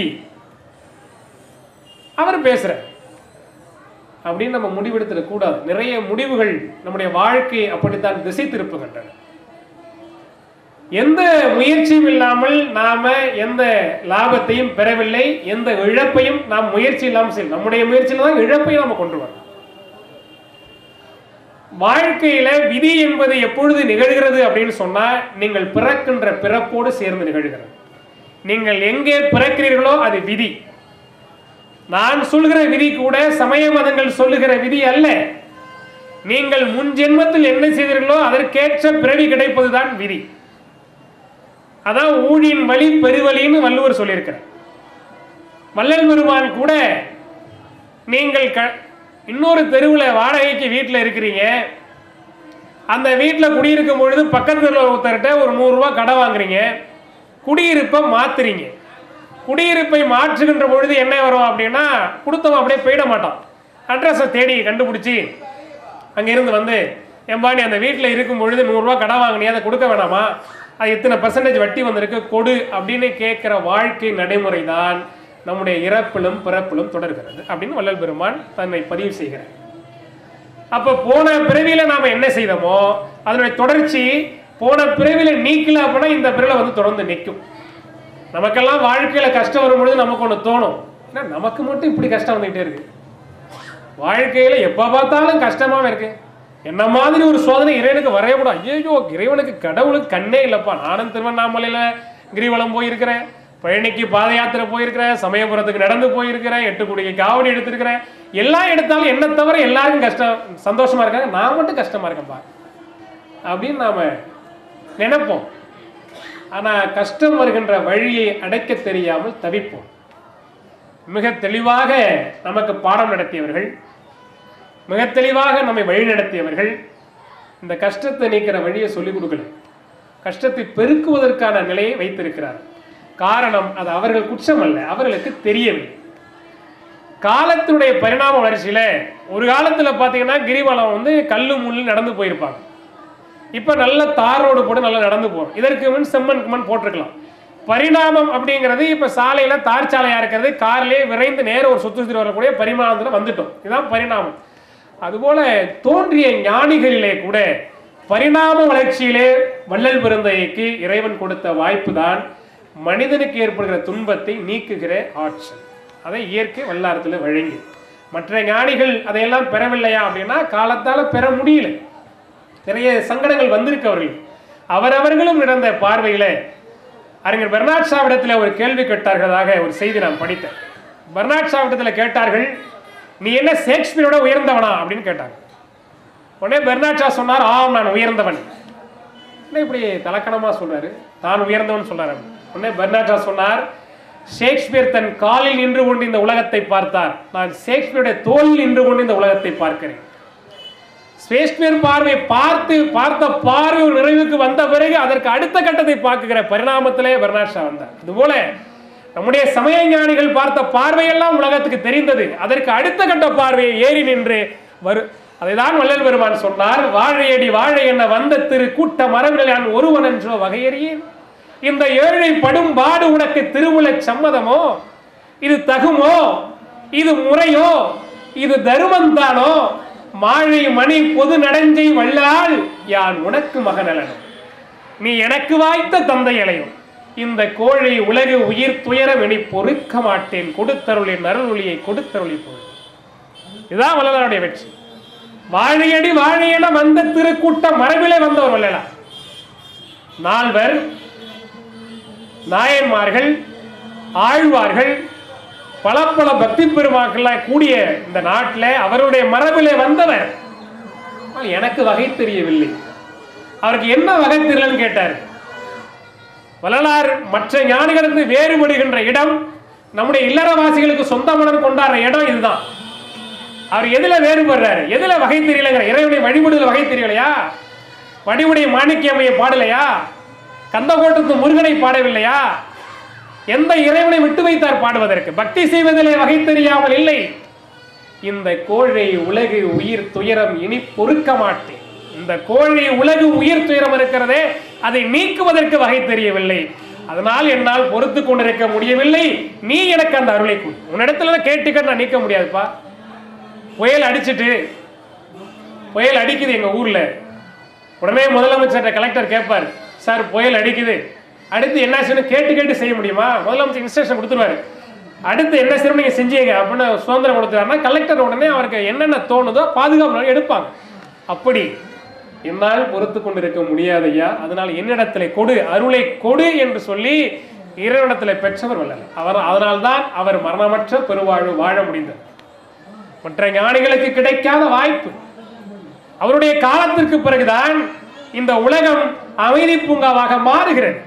அவர் பேசுற அப்படின்னு நம்ம முடிவெடுத்துட கூடாது நிறைய முடிவுகள் நம்முடைய வாழ்க்கையை அப்படித்தான் திசை திருப்புகின்றன எந்த முயற்சியும் இல்லாமல் நாம எந்த லாபத்தையும் பெறவில்லை எந்த இழப்பையும் நாம் முயற்சி இல்லாமல் செய்யலாம் நம்முடைய முயற்சியில தான் இழப்பையும் நாம கொண்டு வரோம் வாழ்க்கையில விதி என்பது எப்பொழுது நிகழ்கிறது அப்படின்னு சொன்னா நீங்கள் பிறக்கின்ற பிறப்போடு சேர்ந்து நிகழ்கிறது நீங்கள் எங்கே பிறக்கிறீர்களோ அது விதி நான் சொல்கிற விதி கூட சமய மதங்கள் சொல்லுகிற விதி அல்ல நீங்கள் முன் ஜென்மத்தில் என்ன செய்தீர்களோ அதற்கேற்ற பிறவி கிடைப்பதுதான் விதி அதான் ஊழியின் வழி பெருவழின்னு வள்ளுவர் சொல்லியிருக்கிறார் வள்ளல் பெருமான் கூட நீங்கள் க இன்னொரு தெருவில் வாடகைக்கு வீட்டில் இருக்கிறீங்க அந்த வீட்டில் குடியிருக்கும் பொழுது பக்கத்தில் ஒருத்தர்கிட்ட ஒரு நூறுரூவா கடை வாங்குறீங்க குடியிருப்பை மாத்துறீங்க குடியிருப்பை மாற்றுகின்ற பொழுது என்ன வரும் அப்படின்னா கொடுத்தவன் அப்படியே போயிட மாட்டான் அட்ரஸை தேடி கண்டுபிடிச்சி அங்கிருந்து வந்து எம்பாணி அந்த வீட்டில் இருக்கும் பொழுது நூறுரூவா கடை வாங்கினியா அதை கொடுக்க வேணாமா அது இத்தனை பர்சன்டேஜ் வட்டி வந்திருக்கு கொடு அப்படின்னு கேட்குற வாழ்க்கை நடைமுறை தான் நம்முடைய இறப்பிலும் பிறப்பிலும் தொடர்கிறது அப்படின்னு வள்ளல் பெருமான் தன்னை பதிவு செய்கிறார் அப்போ போன பிறவியில நாம என்ன செய்தோமோ அதனுடைய தொடர்ச்சி போன பிறவியில நீக்கல அப்படின்னா இந்த பிறவில வந்து தொடர்ந்து நிற்கும் நமக்கெல்லாம் வாழ்க்கையில கஷ்டம் வரும்பொழுது நமக்கு ஒன்று தோணும் ஏன்னா நமக்கு மட்டும் இப்படி கஷ்டம் வந்துகிட்டே இருக்கு வாழ்க்கையில எப்ப பார்த்தாலும் கஷ்டமாவே இருக்கு என்ன மாதிரி ஒரு சோதனை இறைவனுக்கு வரவே கூடாது ஐயோ இறைவனுக்கு கடவுளுக்கு கண்ணே இல்லப்பா நானும் திருவண்ணாமலையில கிரிவலம் போயிருக்கிறேன் பழனிக்கு பாத யாத்திரை போயிருக்கிறேன் சமயபுரத்துக்கு நடந்து போயிருக்கிறேன் எட்டுக்குடிக்கு காவடி எடுத்திருக்கிறேன் எல்லாம் எடுத்தாலும் என்ன தவிர எல்லாருக்கும் கஷ்டம் சந்தோஷமா இருக்காங்க நான் மட்டும் கஷ்டமா இருக்கேன்ப்பா அப்படின்னு நாம நினைப்போம் ஆனா கஷ்டம் வருகின்ற வழியை அடைக்க தெரியாமல் தவிப்போம் மிக தெளிவாக நமக்கு பாடம் நடத்தியவர்கள் மிக தெளிவாக நம்மை வழி நடத்தியவர்கள் இந்த கஷ்டத்தை நீக்கிற வழியை சொல்லிக் கொடுக்கல கஷ்டத்தை பெருக்குவதற்கான நிலையை வைத்திருக்கிறார் காரணம் அது அவர்கள் குற்றம் அல்ல அவர்களுக்கு தெரியவில்லை காலத்தினுடைய பரிணாம வளர்ச்சியில ஒரு காலத்துல பாத்தீங்கன்னா கிரிவலம் வந்து கல்லு முள்ளு நடந்து போயிருப்பாங்க இப்ப நல்ல தார் ரோடு போட்டு நல்லா நடந்து போறோம் இதற்கு முன் செம்மண் மண் போட்டிருக்கலாம் பரிணாமம் அப்படிங்கிறது இப்ப சாலையில தார் சாலையா இருக்கிறது கார்லயே விரைந்து நேர ஒரு சுத்து சுத்தி வரக்கூடிய பரிமாணத்துல வந்துட்டோம் இதுதான் பரிணாமம் அதுபோல தோன்றிய ஞானிகளிலே கூட பரிணாம வளர்ச்சியிலே வள்ளல் பெருந்தைக்கு இறைவன் கொடுத்த வாய்ப்பு தான் மனிதனுக்கு ஏற்படுகிற துன்பத்தை நீக்குகிற ஆற்றல் அதை இயற்கை வல்லாரத்தில் வழங்கி மற்ற ஞானிகள் அதையெல்லாம் பெறவில்லையா அப்படின்னா காலத்தால பெற முடியல நிறைய சங்கடங்கள் வந்திருக்கு அவர்கள் அவரவர்களும் நடந்த பார்வையில அறிஞர் பெர்னாட் ஷாவிடத்தில் ஒரு கேள்வி கேட்டார்களாக ஒரு செய்தி நான் படித்தேன் பெர்னாட் ஷாவிடத்தில் கேட்டார்கள் நீ என்ன ஷேக்ஸ்பியரோட உயர்ந்தவனா அப்படின்னு கேட்டாங்க உடனே பெர்னாட் ஷா சொன்னார் ஆம் நான் உயர்ந்தவன் என்ன இப்படி தலக்கணமா சொல்றாரு தான் உயர்ந்தவன் சொல்றாரு உடனே பெர்னாட் ஷா சொன்னார் ஷேக்ஸ்பியர் தன் காலில் நின்று கொண்டு இந்த உலகத்தை பார்த்தார் நான் ஷேக்ஸ்பியருடைய தோளில் நின்று கொண்டு இந்த உலகத்தை பார்க்கிறேன் ஷேக்ஸ்பியர் பார்வை பார்த்து பார்த்த பார்வை ஒரு நிறைவுக்கு வந்த பிறகு அதற்கு அடுத்த கட்டத்தை பார்க்குகிற பரிணாமத்திலே பெர்னாட் ஷா வந்தார் அதுபோல நம்முடைய சமய ஞானிகள் பார்த்த பார்வையெல்லாம் உலகத்துக்கு தெரிந்தது அதற்கு அடுத்த கட்ட பார்வையை ஏறி நின்று வரு அதைதான் வள்ளல் பெருமான் சொன்னார் வாழையடி வாழை என வந்த திரு கூட்ட மரபில் நான் ஒருவன் என்றோ வகையறியேன் இந்த ஏழை படும் பாடு உனக்கு திருவுள சம்மதமோ இது தகுமோ இது முறையோ இது தருமந்தானோ மாழை மணி பொது நடஞ்சை வல்லால் யான் உனக்கு மகனலனும் நீ எனக்கு வாய்த்த தந்தையலையும் இந்த கோழை உலகு உயிர் துயரம் இனி பொறுக்க மாட்டேன் கொடுத்தருளின் அருளொளியை கொடுத்தருளி போய் இதுதான் வள்ளலாருடைய வெற்றி வாழையடி வாழையென வந்த திருக்கூட்ட மரபிலே வந்தவர் வள்ளலார் நால்வர் நாயன்மார்கள் ஆழ்வார்கள் பல பல பக்தி பெருமாக்கள்லாம் கூடிய இந்த நாட்டில் அவருடைய மரபிலே வந்தவர் ஆனால் எனக்கு வகை தெரியவில்லை அவருக்கு என்ன வகை தெரியலன்னு கேட்டார் வள்ளலார் மற்ற ஞானிகளுக்கு வேறுபடுகின்ற இடம் நம்முடைய இல்லறவாசிகளுக்கு சொந்த மனம் கொண்டாடுற இடம் இதுதான் அவர் எதுல வேறுபடுறாரு எதுல வகை தெரியலங்கிற இறைவனை வழிபடுதல் வகை தெரியலையா வடிவுடைய மாணிக்கியம்மையை பாடலையா கந்தகோட்டத்து முருகனை பாடவில்லையா எந்த இறைவனை விட்டு வைத்தார் பாடுவதற்கு பக்தி செய்வதிலே வகை தெரியாமல் இல்லை இந்த கோழை உலகு உயிர் துயரம் இனி பொறுக்க மாட்டேன் இந்த கோழை உலகு உயிர் துயரம் இருக்கிறதே அதை நீக்குவதற்கு வகை தெரியவில்லை அதனால் என்னால் பொறுத்து கொண்டிருக்க முடியவில்லை நீ எனக்கு அந்த அருளை கொடு உன்னிடத்துல கேட்டுக்க நான் நீக்க முடியாதுப்பா புயல் அடிச்சிட்டு புயல் அடிக்குது எங்க ஊர்ல உடனே முதலமைச்சர்கிட்ட கலெக்டர் கேட்பார் சார் புயல் அடிக்குது அடுத்து என்ன செய்யணும் கேட்டு கேட்டு செய்ய முடியுமா முதலமைச்சர் இன்ஸ்ட்ரக்ஷன் கொடுத்துருவாரு அடுத்து என்ன செய்யணும் நீங்க செஞ்சீங்க அப்படின்னு சுதந்திரம் கொடுத்துறாருன்னா கலெக்டர் உடனே அவருக்கு என்னென்ன தோணுதோ பாதுகாப்பு நடவடிக்கை எடுப்பாங்க அப்படி என்னால் பொறுத்து கொண்டிருக்க முடியாதையா அதனால் என்னிடத்தில் கொடு அருளை கொடு என்று சொல்லி இறைவனிடத்தில் பெற்றவர் வல்லல் அவர் அதனால்தான் அவர் மரணமற்ற பெருவாழ்வு வாழ முடிந்தது மற்ற ஞானிகளுக்கு கிடைக்காத வாய்ப்பு அவருடைய காலத்திற்கு பிறகுதான் இந்த உலகம் அமைதி பூங்காவாக மாறுகிறது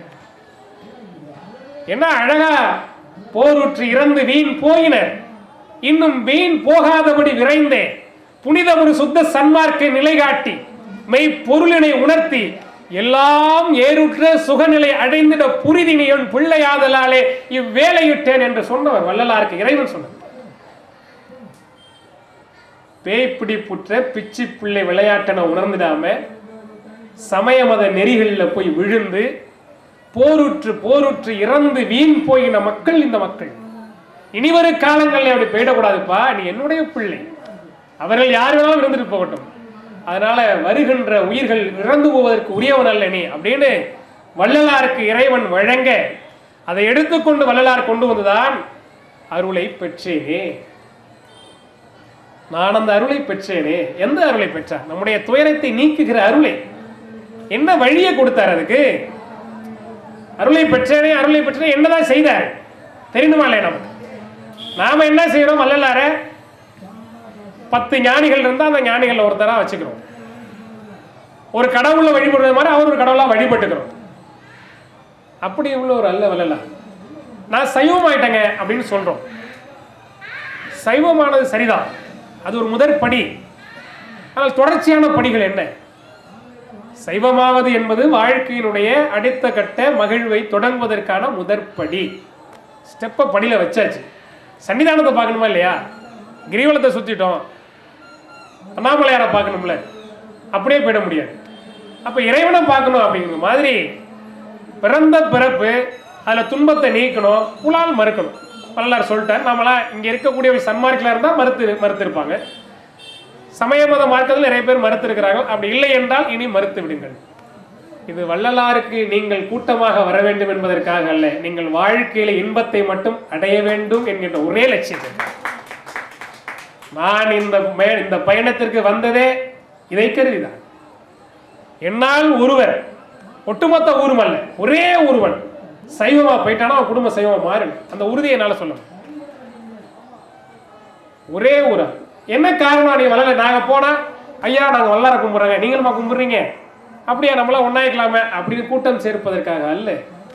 என்ன அழகா போருற்று இறந்து வீண் போயினர் இன்னும் வீண் போகாதபடி விரைந்தே புனித ஒரு சுத்த சன்மார்க்கை நிலைகாட்டி மெய் பொருளினை உணர்த்தி எல்லாம் ஏறுற்ற சுகநிலை அடைந்திட புரிதினியன் பிள்ளையாதலாலே இவ்வேலையிட்டேன் என்று சொன்னவர் வள்ளலாருக்கு இறைவன் சொன்னார் பேய்ப்பிடி புற்ற பிச்சி பிள்ளை விளையாட்டனை உணர்ந்துடாம சமய மத நெறிகளில் போய் விழுந்து போருற்று போருற்று இறந்து வீண் போயின மக்கள் இந்த மக்கள் இனிவரு காலங்களில் அப்படி போயிடக்கூடாதுப்பா நீ என்னுடைய பிள்ளை அவர்கள் யார் வேணாலும் இருந்துட்டு போகட்டும் அதனால வருகின்ற உயிர்கள் இறந்து போவதற்கு உரியவன் அல்ல நீ அப்படின்னு வள்ளலாருக்கு இறைவன் வழங்க அதை எடுத்துக்கொண்டு வள்ளலார் கொண்டு வந்துதான் அருளை பெற்றேனே நான் அந்த அருளை பெற்றேனே எந்த அருளை பெற்றார் நம்முடைய துயரத்தை நீக்குகிற அருளை என்ன வழியை கொடுத்தார் அதுக்கு அருளை பெற்றேனே அருளை பெற்றேனே என்னதான் செய்தார் தெரியுமா இல்லையா நமக்கு நாம என்ன செய்யறோம் வள்ளலார பத்து ஞானிகள் இருந்தா அந்த ஞானிகள் ஒருத்தரா வச்சுக்கிறோம் ஒரு கடவுளை வழிபடுறது மாதிரி அவர் ஒரு கடவுளா வழிபட்டுக்கிறோம் அப்படி உள்ள ஒரு அல்ல வள்ளலார் நான் சைவம் ஆயிட்டேங்க அப்படின்னு சொல்றோம் சைவமானது சரிதான் அது ஒரு முதற் படி ஆனால் தொடர்ச்சியான படிகள் என்ன சைவமாவது என்பது வாழ்க்கையினுடைய அடுத்த கட்ட மகிழ்வை தொடங்குவதற்கான முதற்படி ஸ்டெப்பை படியில் வச்சாச்சு சன்னிதானத்தை பார்க்கணுமா இல்லையா கிரிவலத்தை சுற்றிட்டோம் அண்ணாமலையாரை பார்க்கணும்ல அப்படியே போயிட முடியாது அப்போ இறைவனை பார்க்கணும் அப்படிங்கிற மாதிரி பிறந்த பிறப்பு அதில் துன்பத்தை நீக்கணும் புலால் மறுக்கணும் வள்ளலார் சொல்லிட்டார் நாமெல்லாம் இங்கே இருக்கக்கூடிய சன்மார்க்கில் இருந்தால் மறுத்து மறுத்திருப்பாங்க சமய மத மார்க்கத்தில் நிறைய பேர் மறுத்திருக்கிறார்கள் அப்படி இல்லை என்றால் இனி மறுத்து விடுங்கள் இது வள்ளலாருக்கு நீங்கள் கூட்டமாக வர வேண்டும் என்பதற்காக அல்ல நீங்கள் வாழ்க்கையில இன்பத்தை மட்டும் அடைய வேண்டும் என்கின்ற ஒரே லட்சியத்தை நான் இந்த மே- இந்த பயணத்திற்கு வந்ததே இதை கருதிதான் என்னால் ஒருவர் ஒட்டுமொத்த ஊரும் அல்ல ஒரே ஒருவன் சைவமா போயிட்டானா அவன் குடும்ப சைவமா மாறும் அந்த உறுதியை என்னால சொல்ல முடியும். ஒரே ஊரா என்ன காரணம் நீ வளர நாங்க போனா ஐயா நாங்க வல்லார கும்பிடுறாங்க நீங்களுமா கும்பிடுறீங்க அப்படியா நம்மளாம் ஒன்னாயிக்கலாமே அப்படின்னு கூட்டம் சேர்ப்பதற்காக அல்ல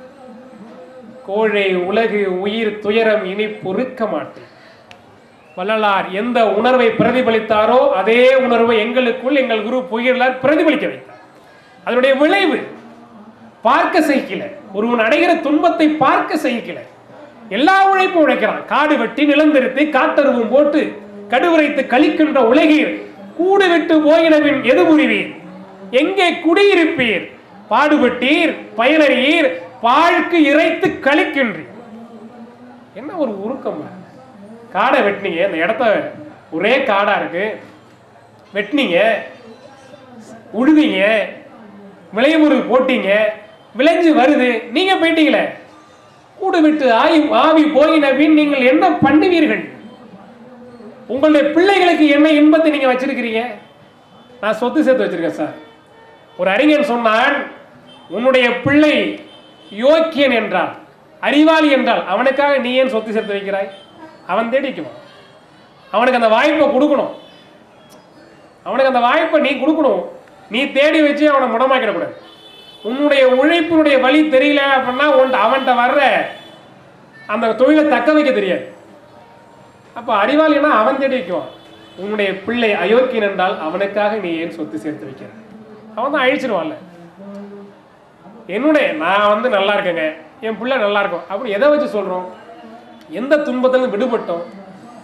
கோழை உலகு உயிர் துயரம் இனி பொறுக்க மாட்டேன் வள்ளலார் எந்த உணர்வை பிரதிபலித்தாரோ அதே உணர்வை எங்களுக்குள் எங்கள் குரு பொய்யலார் பிரதிபலிக்க வைத்தார் அதனுடைய விளைவு பார்க்க செய்யல ஒருவன் அடைகிற துன்பத்தை பார்க்க செய்யல எல்லா உழைப்பும் உழைக்கிறான் காடு வெட்டி நிலந்திருத்தி காத்தருவும் போட்டு கடுவுரைத்து கழிக்கின்ற உலகீர் கூடு விட்டு போயினவின் எது புரிவீர் எங்கே குடியிருப்பீர் பாடுபட்டீர் பயனறியீர் பாழ்க்கு இறைத்து கழிக்கின்றீர் என்ன ஒரு உருக்கம் பாருங்க. காடை வெட்டினீங்க இந்த இடத்த ஒரே காடா இருக்கு வெட்டினீங்க உழுவீங்க விளைவுறு போட்டீங்க விளைஞ்சு வருது நீங்க போயிட்டீங்களே கூடு விட்டு ஆய் ஆவி போயின பின் நீங்கள் என்ன பண்ணுவீர்கள் உங்களுடைய பிள்ளைகளுக்கு என்ன இன்பத்தை நீங்க வச்சிருக்கிறீங்க நான் சொத்து சேர்த்து வச்சிருக்கேன் சார் ஒரு அறிஞன் சொன்னான் உன்னுடைய பிள்ளை யோக்கியன் என்றால் அறிவாளி என்றால் அவனுக்காக நீ ஏன் சொத்து சேர்த்து வைக்கிறாய் அவன் தேடிக்குவான் அவனுக்கு அந்த வாய்ப்பை கொடுக்கணும் அவனுக்கு அந்த வாய்ப்பை நீ கொடுக்கணும் நீ தேடி வச்சு அவனை முடமாக்கிடக்கூடாது உன்னுடைய உழைப்பினுடைய வழி தெரியல அப்படின்னா உன்ட்ட அவன்கிட்ட வர்ற அந்த தொழிலை தக்க வைக்க தெரியாது அப்போ அறிவாளினா அவன் தேடி வைக்குவான் உன்னுடைய பிள்ளை அயோக்கியன் என்றால் அவனுக்காக நீ ஏன் சொத்து சேர்த்து வைக்கிற அவன் தான் அழிச்சிருவான்ல என்னுடைய நான் வந்து நல்லா இருக்கேங்க என் பிள்ளை நல்லா இருக்கும் அப்படி எதை வச்சு சொல்றோம் எந்த துன்பத்திலிருந்து விடுபட்டோம்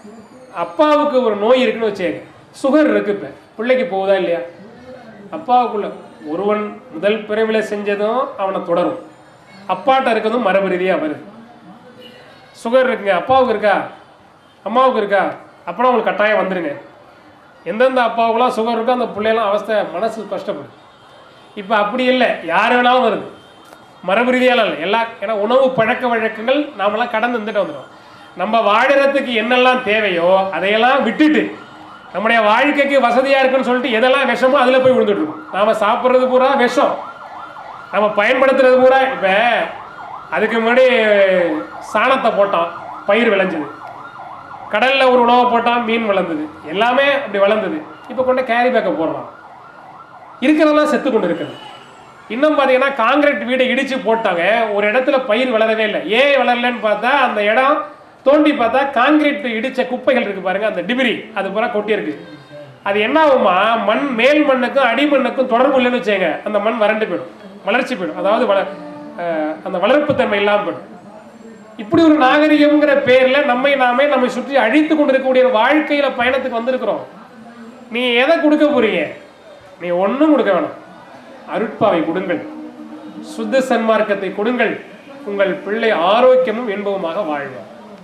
அப்பாவுக்கு ஒரு நோய் இருக்குன்னு வச்சுக்கங்க சுகர் இருக்கு இப்போ பிள்ளைக்கு போகுதா இல்லையா அப்பாவுக்குள்ள ஒருவன் முதல் பிறவில செஞ்சதும் அவனை தொடரும் அப்பாட்ட இருக்கிறதும் மரபு ரீதியாக வருது சுகர் இருக்குங்க அப்பாவுக்கு இருக்கா அம்மாவுக்கு இருக்கா அப்பனா உங்களுக்கு கட்டாயம் வந்துருங்க எந்தெந்த அப்பாவுக்குலாம் சுகர் இருக்கோ அந்த பிள்ளையெல்லாம் அவஸ்தை மனசு கஷ்டப்படும் இப்போ அப்படி இல்லை யார் வேணாலும் வருது மரபு ரீதியால இல்லை எல்லா ஏன்னா உணவு பழக்க வழக்கங்கள் நாமெல்லாம் கடந்து வந்துட்டு வந்துடும் நம்ம வாழறதுக்கு என்னெல்லாம் தேவையோ அதையெல்லாம் விட்டுட்டு நம்முடைய வாழ்க்கைக்கு வசதியாக இருக்குன்னு சொல்லிட்டு எதெல்லாம் விஷமோ அதில் போய் விழுந்துட்டு இருக்கோம் நாம் சாப்பிட்றது பூரா விஷம் நம்ம பயன்படுத்துறது பூரா இப்போ அதுக்கு முன்னாடி சாணத்தை போட்டோம் பயிர் விளைஞ்சுது கடலில் ஒரு உணவை போட்டால் மீன் வளர்ந்தது எல்லாமே அப்படி வளர்ந்தது இப்போ கொண்டு கேரி பேக்கை போடுறோம் இருக்கிறதெல்லாம் செத்து கொண்டு இருக்குது இன்னும் பார்த்தீங்கன்னா காங்கிரீட் வீடை இடிச்சு போட்டாங்க ஒரு இடத்துல பயிர் வளரவே இல்லை ஏன் வளரலன்னு பார்த்தா அந்த இடம் தோண்டி பார்த்தா காங்கிரீட் இடிச்ச குப்பைகள் இருக்கு பாருங்க அந்த டிபிரி அது பூரா கொட்டி இருக்கு அது என்ன ஆகுமா மண் மேல் மண்ணுக்கும் அடி மண்ணுக்கும் தொடர்பு இல்லைன்னு வச்சுங்க அந்த மண் வறண்டு போயிடும் வளர்ச்சி போயிடும் அதாவது வள அஹ் அந்த வளர்ப்பு தன்மை இல்லாமல் போயிடும் இப்படி ஒரு நாகரிகம்ங்கிற பேர்ல நம்மை நாமே நம்மை சுற்றி அழித்து கொண்டிருக்கக்கூடிய ஒரு வாழ்க்கையில பயணத்துக்கு வந்திருக்கிறோம் நீ எதை கொடுக்க போறீங்க நீ ஒண்ணும் கொடுக்க வேணாம் அருட்பாவை கொடுங்கள் சுத்த சன்மார்க்கத்தை கொடுங்கள் உங்கள் பிள்ளை ஆரோக்கியமும் இன்பவுமாக வாழ்வார்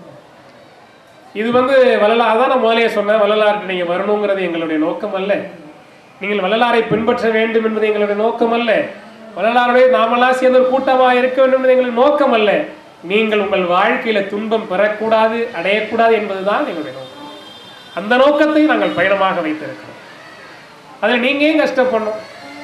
இது வந்து வள்ளலார் அதான் நான் முதலே சொன்னேன் வள்ளலார்கிட்ட நீங்க வரணுங்கிறது எங்களுடைய நோக்கம் அல்ல நீங்கள் வள்ளலாரை பின்பற்ற வேண்டும் என்பது எங்களுடைய நோக்கம் அல்ல வள்ளலாருடைய நாமெல்லாம் சேர்ந்து ஒரு கூட்டமாக இருக்க வேண்டும் என்பது எங்களுடைய நோக்கம் அல்ல நீங்கள் உங்கள் வாழ்க்கையில துன்பம் பெறக்கூடாது அடையக்கூடாது என்பதுதான் எங்களுடைய நோக்கம் அந்த நோக்கத்தை நாங்கள் பயணமாக வைத்திருக்கிறோம் அதில் நீங்க ஏன் கஷ்டப்படணும்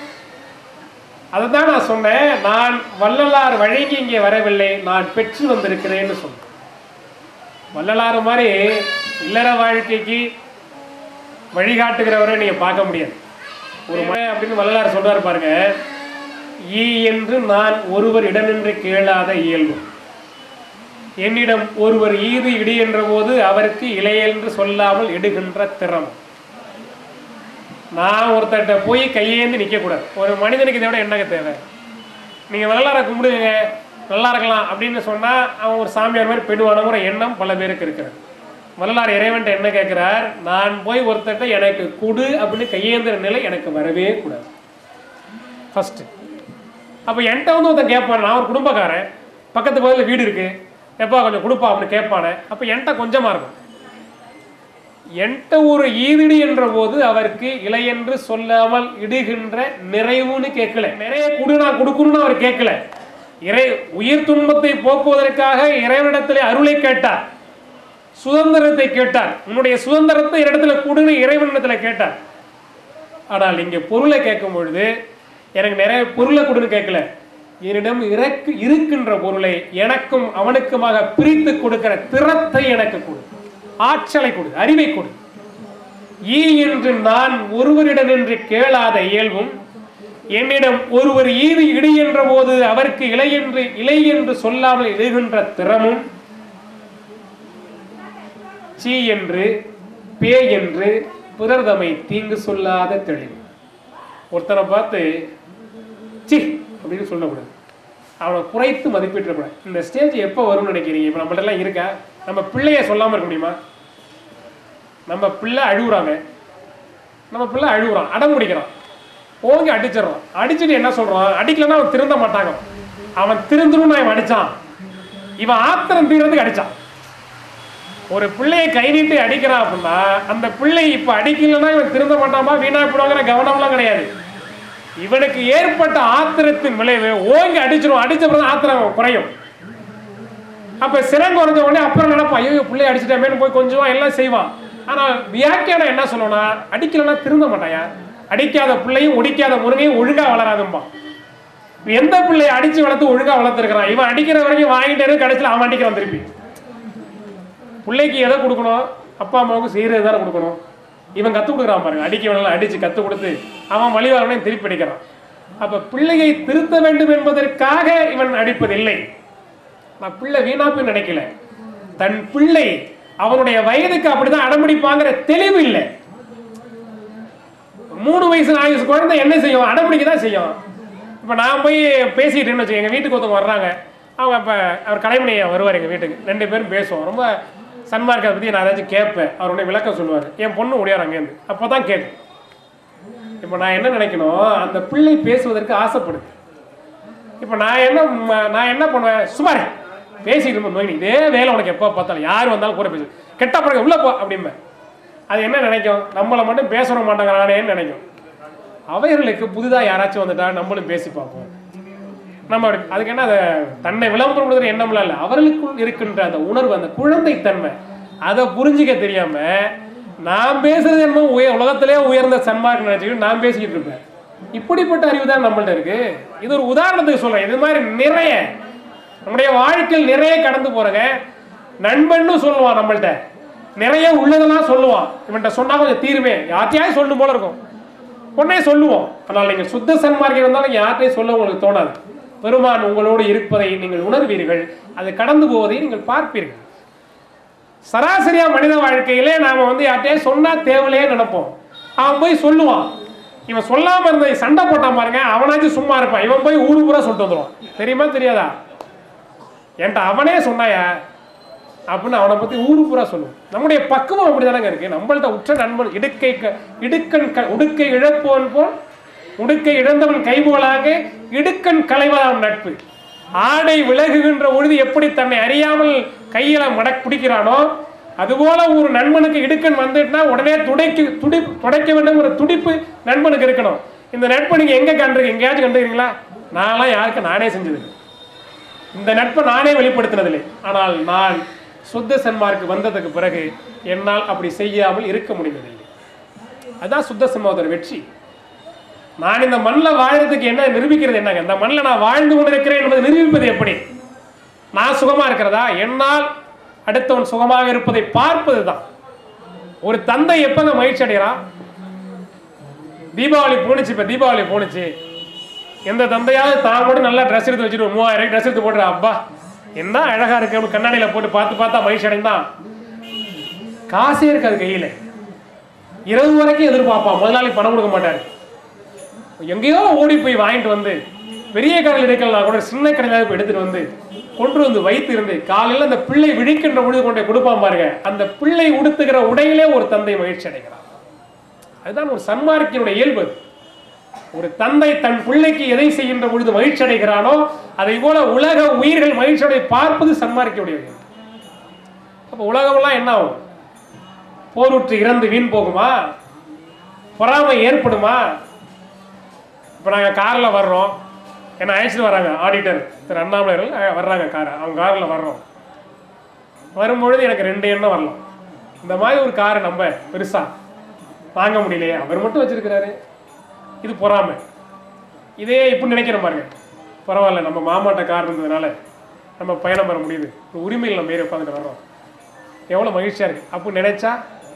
அதை தான் நான் சொன்னேன் நான் வள்ளலார் வழங்கி இங்கே வரவில்லை நான் பெற்று வந்திருக்கிறேன்னு சொன்னேன் வள்ளலார் மாதிரி இல்லற வாழ்க்கைக்கு வழிகாட்டுகிறவரை நீங்க பார்க்க முடியாது ஒரு மழை அப்படின்னு வள்ளலார் சொல்றாரு பாருங்க ஈ என்று நான் ஒருவர் இடனின்று கேளாத இயல்பு என்னிடம் ஒருவர் ஈது இடி என்ற போது அவருக்கு இளையென்று சொல்லாமல் இடுகின்ற திறம் நான் ஒருத்தர்கிட்ட போய் கையேந்து நிற்கக்கூடாது ஒரு மனிதனுக்கு இதை விட என்னங்க தேவை நீங்கள் வள்ளலாரை கும்பிடுங்க நல்லா இருக்கலாம் அப்படின்னு சொன்னால் அவன் ஒரு சாமியார் மாதிரி பெண்ணுவானங்கிற எண்ணம் பல பேருக்கு இருக்கிறது வள்ளலார் இறைவன்ட்ட என்ன கேட்குறார் நான் போய் ஒருத்தர்கிட்ட எனக்கு கொடு அப்படின்னு கையேந்திர நிலை எனக்கு வரவே கூடாது ஃபஸ்ட்டு அப்போ என்கிட்ட வந்து ஒருத்தன் கேட்பான் நான் ஒரு குடும்பக்காரன் பக்கத்து பக்கத்தில் வீடு இருக்கு எப்பா கொஞ்சம் கொடுப்பா அப்படின்னு கேட்பானே அப்போ என்கிட்ட கொஞ்சமாக இருக்கும் என்கிட்ட ஒரு ஈதிடி என்ற போது அவருக்கு இலையென்று சொல்லாமல் இடுகின்ற நிறைவுன்னு கேட்கல நிறைய குடு நான் கொடுக்கணும்னு அவர் கேட்கல இறை உயிர் துன்பத்தை போக்குவதற்காக இறைவனிடத்திலே அருளை கேட்டார் சுதந்திரத்தை கேட்டார் உன்னுடைய சுதந்திரத்தை இடத்துல கொடுன்னு இறைவனிடத்துல கேட்டார் ஆனால் இங்கே பொருளை கேட்கும் பொழுது எனக்கு நிறைய பொருளை கொடுன்னு கேட்கல என்னிடம் இறக்கு இருக்கின்ற பொருளை எனக்கும் அவனுக்குமாக பிரித்து கொடுக்கிற திறத்தை எனக்கு கொடு ஆற்றலை கொடு அறிவை கொடு ஈ என்று நான் ஒருவரிடம் என்று கேளாத இயல்பும் என்னிடம் ஒருவர் ஈது இடி என்ற போது அவருக்கு இலை என்று இலை என்று சொல்லாமல் இடுகின்ற திறமும் சீ என்று பே என்று பிறர் தம்மை தீங்கு சொல்லாத தெளிவு ஒருத்தனை பார்த்து சி அப்படின்னு சொல்லக்கூடாது அவனை குறைத்து மதிப்பிட்டக்கூடாது இந்த ஸ்டேஜ் எப்போ வரும்னு நினைக்கிறீங்க இப்போ நம்மள்ட்ட எல்லாம் இருக்கா நம்ம பிள்ளைய சொல்லாமல் இருக்க முடியுமா நம்ம பிள்ளை அழுகுறாங்க நம்ம பிள்ளை அழுகுறான் அடம் பிடிக்கிறான் ஓங்கி அடிச்சிடறான் அடிச்சுட்டு என்ன சொல்றான் அடிக்கலைன்னா அவன் திருந்த மாட்டாங்க அவன் திருந்தணும்னு அவன் அடிச்சான் இவன் ஆத்திரம் தீர்றதுக்கு அடிச்சான் ஒரு பிள்ளையை கை நீட்டி அடிக்கிறான் அப்படின்னா அந்த பிள்ளை இப்ப அடிக்கலைன்னா இவன் திருந்த மாட்டாமா வீணா போடுவாங்கிற கவனம்லாம் கிடையாது இவனுக்கு ஏற்பட்ட ஆத்திரத்தின் விளைவு ஓங்கி அடிச்சிடும் அடிச்ச பிறகு ஆத்திரம் குறையும் அப்ப சிறங்க குறைஞ்ச உடனே அப்புறம் நினைப்பான் ஐயோ பிள்ளை அடிச்சிட்டாமேன்னு போய் கொஞ்சம் எல்லாம் செய்வான் ஆனா வியாக்கியானம் என்ன சொல்லணும்னா அடிக்கலைன்னா திருந்த மாட்டாயா அடிக்காத பிள்ளையும் ஒடிக்காத முருகையும் ஒழுங்கா வளராதும்பா எந்த பிள்ளையை அடிச்சு வளர்த்து ஒழுங்கா வளர்த்துருக்கிறான் இவன் அடிக்கிற வரைக்கும் வாங்கிட்டே இருக்கு, கடைசியில் அவன் அடிக்கிறான் திருப்பி பிள்ளைக்கு எதை கொடுக்கணும் அப்பா அம்மாவுக்கு செய்யறது தானே கொடுக்கணும் இவன் கற்றுக் கொடுக்குறான் பாருங்க அடிக்க வேணாலும் அடிச்சு கற்றுக் கொடுத்து அவன் வழிவாரனே திருப்பி அடிக்கிறான் அப்ப பிள்ளையை திருத்த வேண்டும் என்பதற்காக இவன் அடிப்பதில்லை நான் பிள்ளை வீணாப்பு நினைக்கல தன் பிள்ளை அவனுடைய வயதுக்கு அப்படிதான் அடம்பிடிப்பாங்கிற தெளிவு இல்லை மூணு வயசு நாலு வயசு குழந்தை என்ன செய்யும் அடம்பிடிக்க தான் செய்யும் இப்போ நான் போய் பேசிக்கிட்டேன்னு வச்சுக்கோங்க எங்கள் வீட்டுக்கு ஒருத்தவங்க வர்றாங்க அவங்க அப்போ அவர் கலைமணி வருவார் எங்கள் வீட்டுக்கு ரெண்டு பேரும் பேசுவோம் ரொம்ப சன்மார்க்கத்தை பற்றி நான் ஏதாச்சும் கேட்பேன் அவருடைய விளக்கம் சொல்லுவார் என் பொண்ணு முடியாது அங்கேருந்து அப்போ தான் கேட்கும் இப்போ நான் என்ன நினைக்கணும் அந்த பிள்ளை பேசுவதற்கு ஆசைப்படுது இப்போ நான் என்ன ம- நான் என்ன பண்ணுவேன் சுமார் பேசிட்டு இருப்பேன் நோய் இதே வேலை உனக்கு எப்போ பார்த்தாலும் யார் வந்தாலும் கூட பேசு கெட்ட பழக்கம் உள்ள போ அப்படிம்பேன் அது என்ன நினைக்கும் நம்மளை மட்டும் பேச விட மாட்டாங்கறானேன்னு நினைக்கும் அவைகளுக்கு புதிதாக யாராச்சும் வந்துட்டா நம்மளும் பேசி பார்ப்போம் நம்ம அப்படி- அதுக்கு என்ன அதை தன்னை விளம்பரப்படுத்துற எண்ணம்லாம் இல்லை அவர்களுக்குள் இருக்கின்ற அந்த உணர்வு அந்த குழந்தைத்தன்மை அதை புரிஞ்சிக்க தெரியாம நான் பேசுறது என்ன உய உலகத்திலே உயர்ந்த சன்மார்க்கம் நினைச்சுக்கிட்டு நான் பேசிக்கிட்டு இருப்பேன் இப்படிப்பட்ட அறிவு தான் நம்மள்ட்ட இருக்கு இது ஒரு உதாரணத்துக்கு சொல்றேன் இது மாதிரி நிறைய நம்முடைய வாழ்க்கையில் நிறைய கடந்து போறங்க நண்பன்னு சொல்லுவான் நம்மள்ட்ட நிறைய உள்ளதெல்லாம் சொல்லுவான் இவன்கிட்ட சொன்னா கொஞ்சம் தீருமே யார்ட்டையாவது சொல்லணும் போல இருக்கும் உடனே சொல்லுவோம் ஆனால் நீங்கள் சுத்த சன்மார்க்கம் இருந்தாலும் யார்ட்டையும் சொல்ல உங்களுக்கு தோணாது பெருமான் உங்களோடு இருப்பதை நீங்கள் உணர்வீர்கள் அது கடந்து போவதை நீங்கள் பார்ப்பீர்கள் சராசரியா மனித வாழ்க்கையிலே நாம வந்து யார்ட்டையும் சொன்னா தேவையில்லையே நினைப்போம் அவன் போய் சொல்லுவான் இவன் சொல்லாம இருந்த சண்டை போட்டான் பாருங்க அவனாச்சும் சும்மா இருப்பான் இவன் போய் ஊரு பூரா சொல்லிட்டு வந்துடுவான் தெரியுமா தெரியாதா என்கிட்ட அவனே சொன்னாயா அப்படின்னு அவனை பத்தி ஊரு பூரா சொல்லுவோம் நம்முடைய பக்குவம் அப்படிதானங்க இருக்கு நம்மள்ட்ட உற்ற நண்பன் இடுக்கை க- இடுக்கண் க உடுக்கை இழப்பவன் போல் உடுக்கை இழந்தவன் கைபோலாக இடுக்கண் களைவதாம் நட்பு ஆடை விலகுகின்ற பொழுது எப்படி தன்னை அறியாமல் கையில மடக் பிடிக்கிறானோ அதுபோல ஒரு நண்பனுக்கு இடுக்கண் வந்துட்டுனா உடனே துடைக்கு துடி துடைக்க வேண்டும் ஒரு துடிப்பு நண்பனுக்கு இருக்கணும் இந்த நட்பை நீங்க எங்க கண்டிருக்கீங்க எங்கேயாச்சும் கண்டுக்கிறீங்களா நான்லாம் யாருக்கு நானே செஞ்சது இல்லை. இந்த நட்பை நானே வெளிப்படுத்தினதில்லை ஆனால் நான் சுத்த சன்மார்க்கு வந்ததுக்கு பிறகு என்னால் அப்படி செய்யாமல் இருக்க முடிந்ததில்லை அதான் சுத்த சன்மார்க்கத்தோட வெற்றி நான் இந்த மண்ணில் வாழறதுக்கு என்ன நிரூபிக்கிறது என்னங்க இந்த மண்ணில் நான் வாழ்ந்து கொண்டிருக்கிறேன் என்பதை நிரூபிப்பது எப்படி நான் சுகமா இருக்கிறதா என்னால் அடுத்தவன் சுகமாக இருப்பதை பார்ப்பது தான் ஒரு தந்தை எப்பங்க மகிழ்ச்சி அடைகிறான் தீபாவளி போணுச்சு இப்ப தீபாவளி போணுச்சு எந்த தந்தையாவது தான் கூட நல்லா ட்ரெஸ் எடுத்து வச்சுட்டு ஒரு மூவாயிரம் ட்ரெஸ் எடுத்து போடுற அப்பா என்ன அழகா இருக்கு அப்படின்னு கண்ணாடியில போட்டு பார்த்து பார்த்தா மகிழ்ச்சி அடைந்தான் காசே இருக்காது கையில இரவு வரைக்கும் எதிர்பார்ப்பான் முதலாளி பணம் கொடுக்க மாட்டாரு எங்கேயோ ஓடி போய் வாங்கிட்டு வந்து பெரிய கடையில் இருக்கலாம் கூட சின்ன கடையில் போய் எடுத்துட்டு வந்து கொண்டு வந்து வைத்து இருந்து காலையில் அந்த பிள்ளை விழிக்கின்ற பொழுது கொண்டு போய் கொடுப்பான் பாருங்க அந்த பிள்ளை உடுத்துகிற உடையிலே ஒரு தந்தை மகிழ்ச்சி அடைகிறான் அதுதான் ஒரு சன்மார்க்கினுடைய இயல்பு அது. ஒரு தந்தை தன் பிள்ளைக்கு எதை செய்கின்ற பொழுது மகிழ்ச்சி அடைகிறானோ அதை போல உலக உயிர்கள் மகிழ்ச்சியோட பார்ப்பது சன்மார்க்கியுடைய இயல்பு அப்போ உலகமெல்லாம் என்ன ஆகும் போருற்று இறந்து வீண் போகுமா பொறாமை ஏற்படுமா இப்போ நாங்கள் காரில் வர்றோம் என்ன அழைச்சிட்டு வராங்க ஆடிட்டர் திரு அண்ணாமலைகள் அஹ், வர்றாங்க காரை அவங்க காரில் வர்றோம் வரும்பொழுது எனக்கு ரெண்டு எண்ணம் வரலாம் இந்த மாதிரி ஒரு காரை நம்ம பெருசா வாங்க முடியலையே அவர் மட்டும் வச்சிருக்கிறாரு இது பொறாமை இதே இப்படி நினைக்கிறோம் பாருங்க பரவாயில்ல நம்ம மாமாட்ட கார் இருந்ததுனால நம்ம பயணம் பெற முடியுது ஒரு உரிமையில் நம்ம ஏறி உட்காந்துட்டு வர்றோம் எவ்வளோ மகிழ்ச்சியா இருக்கு அப்போ நினைச்சா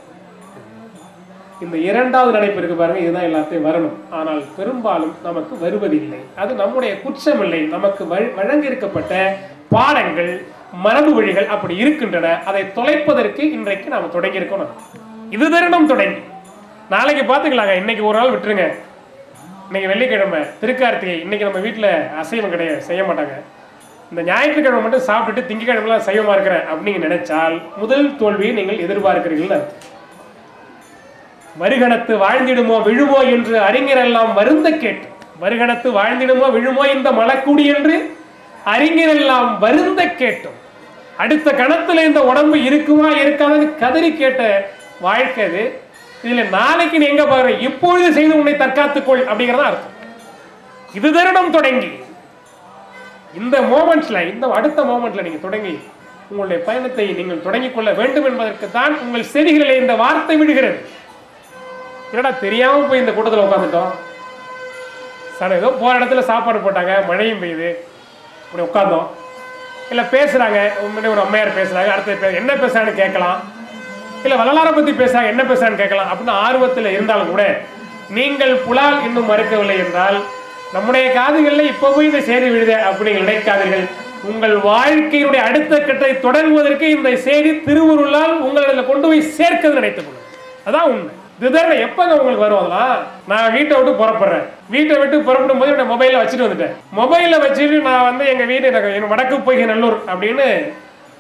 இந்த இரண்டாவது நினைப்பு இருக்கு பாருங்க இதுதான் எல்லாத்தையும் வரணும் ஆனால் பெரும்பாலும் நமக்கு வருவதில்லை அது நம்முடைய குற்றம் இல்லை நமக்கு வழ- வழங்கியிருக்கப்பட்ட பாடங்கள் மரபு வழிகள் அப்படி இருக்கின்றன அதை தொலைப்பதற்கு இன்றைக்கு நாம தொடங்கி இருக்கணும் இது தருணம் தொடங்கி நாளைக்கு பார்த்துக்கலாங்க இன்னைக்கு ஒரு நாள் விட்டுருங்க இன்னைக்கு வெள்ளிக்கிழமை திருக்கார்த்திகை இன்னைக்கு நம்ம வீட்டில் அசைவம் கிடையாது செய்ய மாட்டாங்க இந்த ஞாயிற்றுக்கிழமை மட்டும் சாப்பிட்டுட்டு திங்கக்கிழமைலாம் சைவமா இருக்கிறேன் அப்படின்னு நினைச்சால் முதல் தோல்வியை நீங்கள் எதிர்பார்க்கிறீர்கள் அர்த்தம். வருகணத்து வாழ்ந்திடுமோ விழுமோ என்று அறிஞரெல்லாம் வருந்த கேட்டு வருகணத்து வாழ்ந்திடுமோ விழுமோ இந்த மலக்குடி என்று அறிஞரெல்லாம் வருந்த கேட்டோம் அடுத்த கணத்துல இந்த உடம்பு இருக்குமா இருக்காதுன்னு கதறி கேட்ட வாழ்க்கை அது இதுல நாளைக்கு நீ எங்க பாக்குற இப்பொழுது செய்து உன்னை தற்காத்துக்கொள் அப்படிங்கறத அர்த்தம் இது தருணம் தொடங்கி இந்த மோமெண்ட்ஸ்ல இந்த அடுத்த மோமெண்ட்ல நீங்க தொடங்கி உங்களுடைய பயணத்தை நீங்கள் தொடங்கிக் கொள்ள வேண்டும் என்பதற்கு தான் உங்கள் செவிகளிலே இந்த வார்த்தை விழுகிறது என்னடா தெரியாம போய் இந்த கூட்டத்தில் உட்காந்துட்டோம் சார் ஏதோ போற இடத்துல சாப்பாடு போட்டாங்க மழையும் பெய்யுது இப்படி உட்காந்தோம் இல்லை பேசுறாங்க முன்னாடி ஒரு அம்மையார் பேசுறாங்க அடுத்து பே- என்ன பேசுறான்னு கேட்கலாம் இல்லை வள்ளலாரை பத்தி பேசுறாங்க என்ன பேசுறான்னு கேட்கலாம் அப்படின்னு ஆர்வத்தில் இருந்தாலும் கூட நீங்கள் புலால் இன்னும் மறுக்கவில்லை என்றால் நம்முடைய காதுகளில் இப்போ போய் இந்த செய்தி விழுத அப்படி நினைக்காதீர்கள் உங்கள் வாழ்க்கையினுடைய அடுத்த கட்டத்தை தொடங்குவதற்கு இந்த செய்தி திருவுருளால் உங்களிடத்தில் கொண்டு போய் சேர்க்கிறது நினைத்துக் கொள்ளுங்கள் அதான் உண்மை இதுதான் எப்பங்க உங்களுக்கு வரும் அதெல்லாம் நான் வீட்டை விட்டு புறப்படுறேன் வீட்டை விட்டு புறப்படும் போது என்னோட மொபைலில் வச்சுட்டு வந்துட்டேன் மொபைலில் வச்சுட்டு நான் வந்து எங்கள் வீடு எனக்கு என் வடக்கு பொய்கை நல்லூர் அப்படின்னு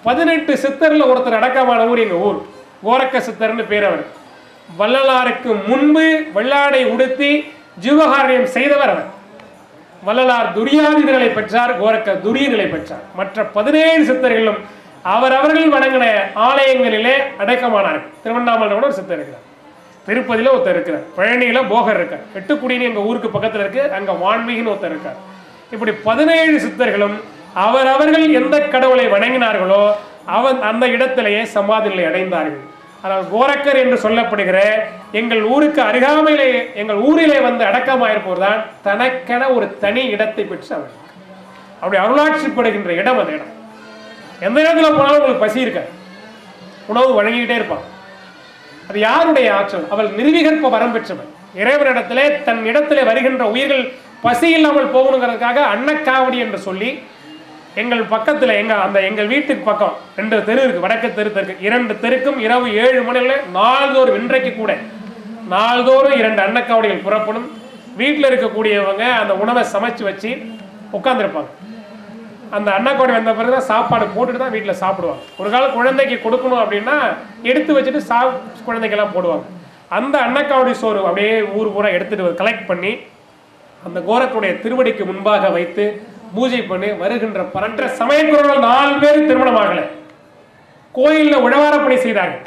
பதினெட்டு சித்தர்ல ஒருத்தர் அடக்கமான ஊர் எங்க ஊர் கோரக்க சித்தர்னு பேர் அவர் வள்ளலாருக்கு முன்பு வெள்ளாடை உடுத்தி ஜீவகாரியம் செய்தவர் அவர் வள்ளலார் துரியாதி நிலை பெற்றார் கோரக்க துரிய நிலை பெற்றார் மற்ற பதினேழு சித்தர்களும் அவரவர்கள் வணங்கின ஆலயங்களிலே அடக்கமானார்கள் திருவண்ணாமலை கூட ஒரு சித்தர் இருக்கிறார் திருப்பதியில ஒருத்தர் இருக்கிறார் பழனியில போகர் இருக்கார் எட்டுக்குடின்னு எங்க ஊருக்கு பக்கத்துல இருக்கு அங்க வான்மீகின்னு ஒருத்தர் இருக்கார் இப்படி பதினேழு சித்தர்களும் அவரவர்கள் எந்த கடவுளை வணங்கினார்களோ அவன் அந்த இடத்திலேயே சமாதி நிலை அடைந்தார்கள் ஆனால் கோரக்கர் என்று சொல்லப்படுகிற எங்கள் ஊருக்கு அருகாமையிலே எங்கள் ஊரிலே வந்து அடக்கமாயிருப்பவர் தான் தனக்கென ஒரு தனி இடத்தை பெற்று அவர் அப்படி அருளாட்சிப்படுகின்ற இடம் அந்த இடம் எந்த இடத்துல போனாலும் உங்களுக்கு பசி இருக்காது உணவு வழங்கிக்கிட்டே இருப்பான் அது யாருடைய ஆற்றல் அவள் நிர்விகற்ப வரம் பெற்றவள் இறைவனிடத்திலே தன் இடத்திலே வருகின்ற உயிர்கள் பசி இல்லாமல் போகணுங்கிறதுக்காக அன்னக்காவடி என்று சொல்லி எங்கள் பக்கத்துல எங்க அந்த எங்கள் வீட்டுக்கு பக்கம் ரெண்டு தெரு இருக்கு வடக்கு தெரு தெருக்கு இரண்டு தெருக்கும் இரவு ஏழு மணில நாள்தோறும் இன்றைக்கு கூட நாள்தோறும் இரண்டு அன்னக்காவடிகள் புறப்படும் வீட்டில் இருக்கக்கூடியவங்க அந்த உணவை சமைச்சு வச்சு உட்காந்துருப்பாங்க அந்த அன்னக்கோடை வந்த பிறகு தான் சாப்பாடு போட்டுட்டு தான் வீட்டில் சாப்பிடுவாங்க ஒரு காலம் குழந்தைக்கு கொடுக்கணும் அப்படின்னா எடுத்து வச்சுட்டு சா குழந்தைக்கெல்லாம் போடுவாங்க அந்த அன்னக்காவடி சோறு அப்படியே ஊர் பூரா எடுத்துட்டு கலெக்ட் பண்ணி அந்த கோரக்குடைய திருவடிக்கு முன்பாக வைத்து பூஜை பண்ணி வருகின்ற பரன்ற சமயக்குறவர்கள் நாலு பேர் திருமணமாகல கோயில்ல உழவாரப்பணி செய்தார்கள்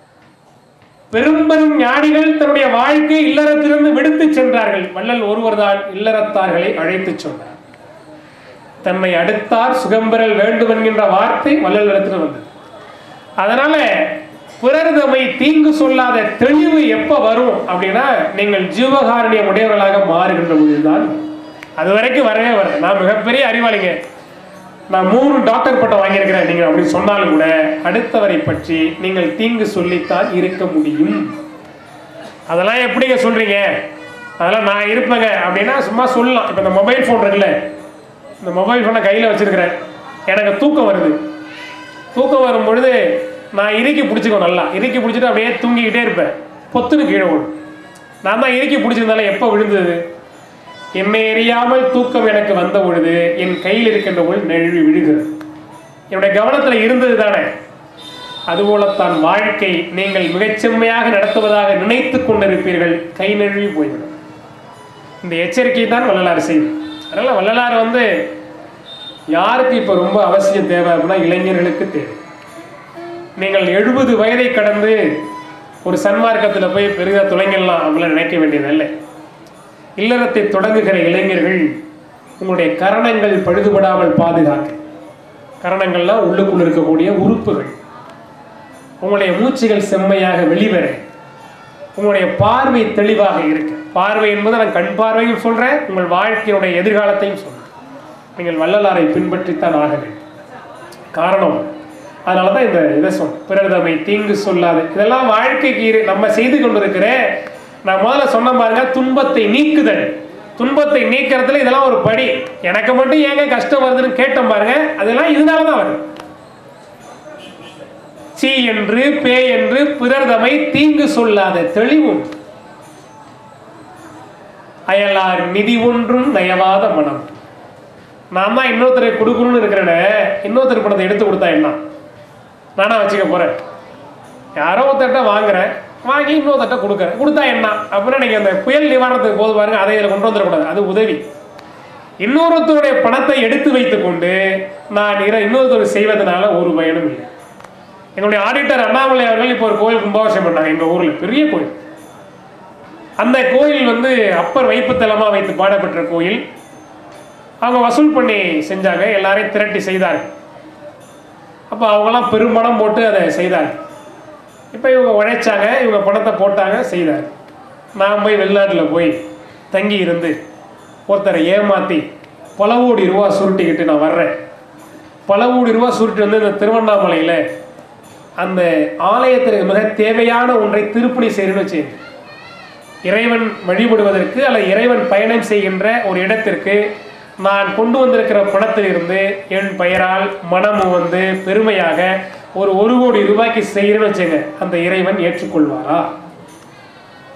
பெரும் பெரும் ஞானிகள் தன்னுடைய வாழ்க்கை இல்லறத்திலிருந்து விடுத்து சென்றார்கள் வள்ளல் ஒருவர்தான் இல்லறத்தார்களை அழைத்துச் சொன்னார் தன்னை அடுத்தார் சுகம்பெறல் வேண்டும் என்கின்ற வார்த்தை வள்ளல் இடத்துல வந்தது அதனால பிறர் தம்மை தீங்கு சொல்லாத தெளிவு எப்ப வரும் அப்படின்னா நீங்கள் ஜீவகாரணியம் உடையவர்களாக மாறுகின்ற பொழுதுதான் அது வரைக்கும் வரவே வராது நான் மிகப்பெரிய அறிவாளிங்க நான் மூணு டாக்டர் பட்டம் வாங்கியிருக்கிறேன் நீங்கள் அப்படி சொன்னாலும் கூட அடுத்தவரை பற்றி நீங்கள் தீங்கு சொல்லித்தான் இருக்க முடியும் அதெல்லாம் எப்படிங்க சொல்றீங்க அதெல்லாம் நான் இருப்பேங்க அப்படின்னா சும்மா சொல்லலாம் இப்போ இந்த மொபைல் ஃபோன் இருக்குல்ல இந்த மொபைல் ஃபோனை கையில் வச்சிருக்கிறேன் எனக்கு தூக்கம் வருது தூக்கம் வரும் பொழுது நான் இறுக்கி பிடிச்சிக்கோ நல்லா இறுக்கி பிடிச்சிட்டு அப்படியே தூங்கிக்கிட்டே இருப்பேன் பொத்துன்னு கீழே விழும் நான் தான் இறுக்கி பிடிச்சிருந்தாலும் எப்போ விழுந்தது என்னை எறியாமல் தூக்கம் எனக்கு வந்த பொழுது என் கையில் இருக்கின்ற பொழுது நழுவி விழுகிறது என்னுடைய கவனத்தில் இருந்தது தானே அதுபோலத்தான் வாழ்க்கை நீங்கள் மிகச்செம்மையாக நடத்துவதாக நினைத்து கொண்டிருப்பீர்கள் கை நழுவி போய்விடும் இந்த எச்சரிக்கை தான் வள்ளலார் செய்யும் அதனால வள்ளலார் வந்து யாருக்கு இப்போ ரொம்ப அவசியம் தேவை அப்படின்னா இளைஞர்களுக்கு தேவை நீங்கள் எழுபது வயதை கடந்து ஒரு சன்மார்க்கத்தில் போய் பெரிதாக துளைங்கலாம் அப்படிலாம் நினைக்க வேண்டியதில்லை இல்லறத்தை தொடங்குகிற இளைஞர்கள் உங்களுடைய கரணங்கள் பழுதுபடாமல் பாதுகாக்க கரணங்கள்லாம் உள்ளுக்குள் இருக்கக்கூடிய உறுப்புகள் உங்களுடைய மூச்சுகள் செம்மையாக வெளிவர உங்களுடைய பார்வை தெளிவாக இருக்கு பார்வை என்பது நான் கண் பார்வையும் சொல்றேன் உங்கள் வாழ்க்கையினுடைய எதிர்காலத்தையும் சொல்றேன் நீங்கள் வள்ளலாரை பின்பற்றித்தான் ஆக வேண்டும் காரணம் அதனால தான் இந்த இதை சொல் பிறர்தமை தீங்கு சொல்லாது இதெல்லாம் வாழ்க்கைக்கு இரு- நம்ம செய்து கொண்டிருக்கிற நான் முதல்ல சொன்ன பாருங்க துன்பத்தை நீக்குதல் துன்பத்தை நீக்கிறதுல இதெல்லாம் ஒரு படி எனக்கு மட்டும் ஏங்க கஷ்டம் வருதுன்னு கேட்டோம் பாருங்க அதெல்லாம் இதனால தான் வருது சீ என்று பே என்று பிறர்தமை தீங்கு சொல்லாத தெளிவும் அயலார் நிதி ஒன்றும் நயவாத மனம் நான் தான் இன்னொருத்தரை கொடுக்கணும்னு இருக்கிறேனே இன்னொருத்தர் பணத்தை எடுத்து கொடுத்தா என்ன நானா வச்சுக்க போறேன் யாரோ ஒருத்தர்கிட்ட வாங்குறேன் வாங்கி இன்னொருத்தட்ட கொடுக்குறேன் கொடுத்தா என்ன அப்படின்னா நீங்கள் அந்த புயல் நிவாரணத்துக்கு போது பாருங்க அதை இதில் கொண்டு வந்துடக்கூடாது அது உதவி இன்னொருத்தருடைய பணத்தை எடுத்து வைத்துக்கொண்டு நான் இர இன்னொருத்தர் செய்வதனால ஒரு பயனும் இல்லை எங்களுடைய ஆடிட்டர் அண்ணாமலை அவர்கள் இப்போ ஒரு கோயில் கும்பாபிஷேகம் பண்ணாங்க எங்கள் ஊரில் பெரிய கோயில் அந்த கோயில் வந்து அப்பர் வைப்புத்தலமாக வைத்து பாடப்பெற்ற கோயில் அவங்க வசூல் பண்ணி செஞ்சாங்க எல்லாரையும் திரட்டி செய்தார்கள் அப்போ அவங்கெல்லாம் பெரும்பணம் போட்டு அதை செய்தாங்க இப்போ இவங்க உழைச்சாங்க இவங்க பணத்தை போட்டாங்க செய்தாங்க நான் போய் வெளிநாட்டில் போய் தங்கி இருந்து ஒருத்தரை ஏமாற்றி பல கோடி ரூபா சுருட்டிக்கிட்டு நான் வர்றேன் பல கோடி ரூபா சுருட்டி வந்து இந்த திருவண்ணாமலையில் அந்த ஆலயத்திற்கு மிக தேவையான ஒன்றை திருப்பணி செய்யணும்னு வச்சுங்க இறைவன் வழிபடுவதற்கு அல்லது இறைவன் பயணம் செய்கின்ற ஒரு இடத்திற்கு நான் கொண்டு வந்திருக்கிற பணத்திலிருந்து என் பெயரால் மனமும் வந்து பெருமையாக ஒரு ஒரு கோடி ரூபாய்க்கு செய்கிறேன்னு வச்சுங்க அந்த இறைவன் ஏற்றுக்கொள்வாரா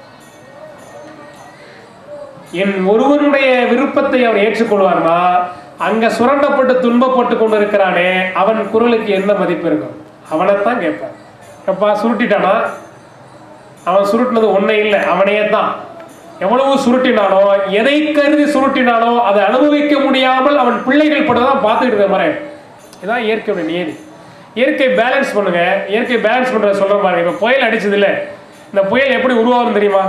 என் ஒருவனுடைய விருப்பத்தை அவர் ஏற்றுக்கொள்வார்னா அங்க சுரண்டப்பட்டு துன்பப்பட்டு கொண்டு இருக்கிறானே அவன் குரலுக்கு என்ன மதிப்பு இருக்கும் அவனைத்தான் கேட்பான் எப்பா சுருட்டிட்டானா அவன் சுருட்டினது ஒண்ணே இல்லை அவனையே தான் எவ்வளவு சுருட்டினானோ எதை கருதி சுருட்டினானோ அதை அனுபவிக்க முடியாமல் அவன் பிள்ளைகள் படுறதான் பார்த்துக்கிட்டு இருக்க மாதிரி இதான் இயற்கையோட நியதி இயற்கை பேலன்ஸ் பண்ணுங்க இயற்கை பேலன்ஸ் பண்றத சொல்ற பாருங்க இப்போ புயல் அடிச்சது இல்ல இந்த புயல் எப்படி உருவாகும் தெரியுமா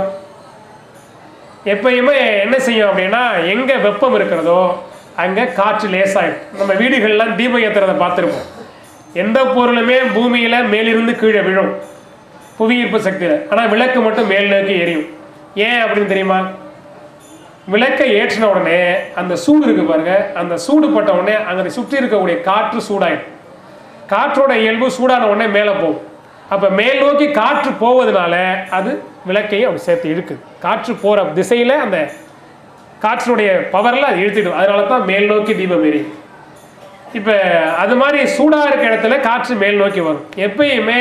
எப்பயுமே என்ன செய்யும் அப்படின்னா எங்க வெப்பம் இருக்கிறதோ அங்க காற்று லேசாயிடும் நம்ம வீடுகள்லாம் தீபம் ஏத்துறதை பார்த்துருப்போம் எந்த பொருளுமே பூமியில மேலிருந்து கீழே விழும் புவியீர்ப்பு சக்தியில் ஆனால் விளக்கு மட்டும் மேல் நோக்கி எரியும் ஏன் அப்படின்னு தெரியுமா விளக்கை ஏற்றின உடனே அந்த சூடு இருக்கு பாருங்க அந்த சூடு பட்ட உடனே அங்கே சுற்றி இருக்கக்கூடிய காற்று சூடாயிடும் காற்றோட இயல்பு சூடான உடனே மேலே போகும் அப்போ மேல் நோக்கி காற்று போவதனால அது விளக்கையும் அப்படி சேர்த்து இழுக்குது காற்று போகிற திசையில் அந்த காற்றினுடைய பவரில் அது இழுத்துடும் அதனால தான் மேல் நோக்கி தீபம் எரியும் இப்போ அது மாதிரி சூடாக இருக்க இடத்துல காற்று மேல் நோக்கி வரும் எப்பயுமே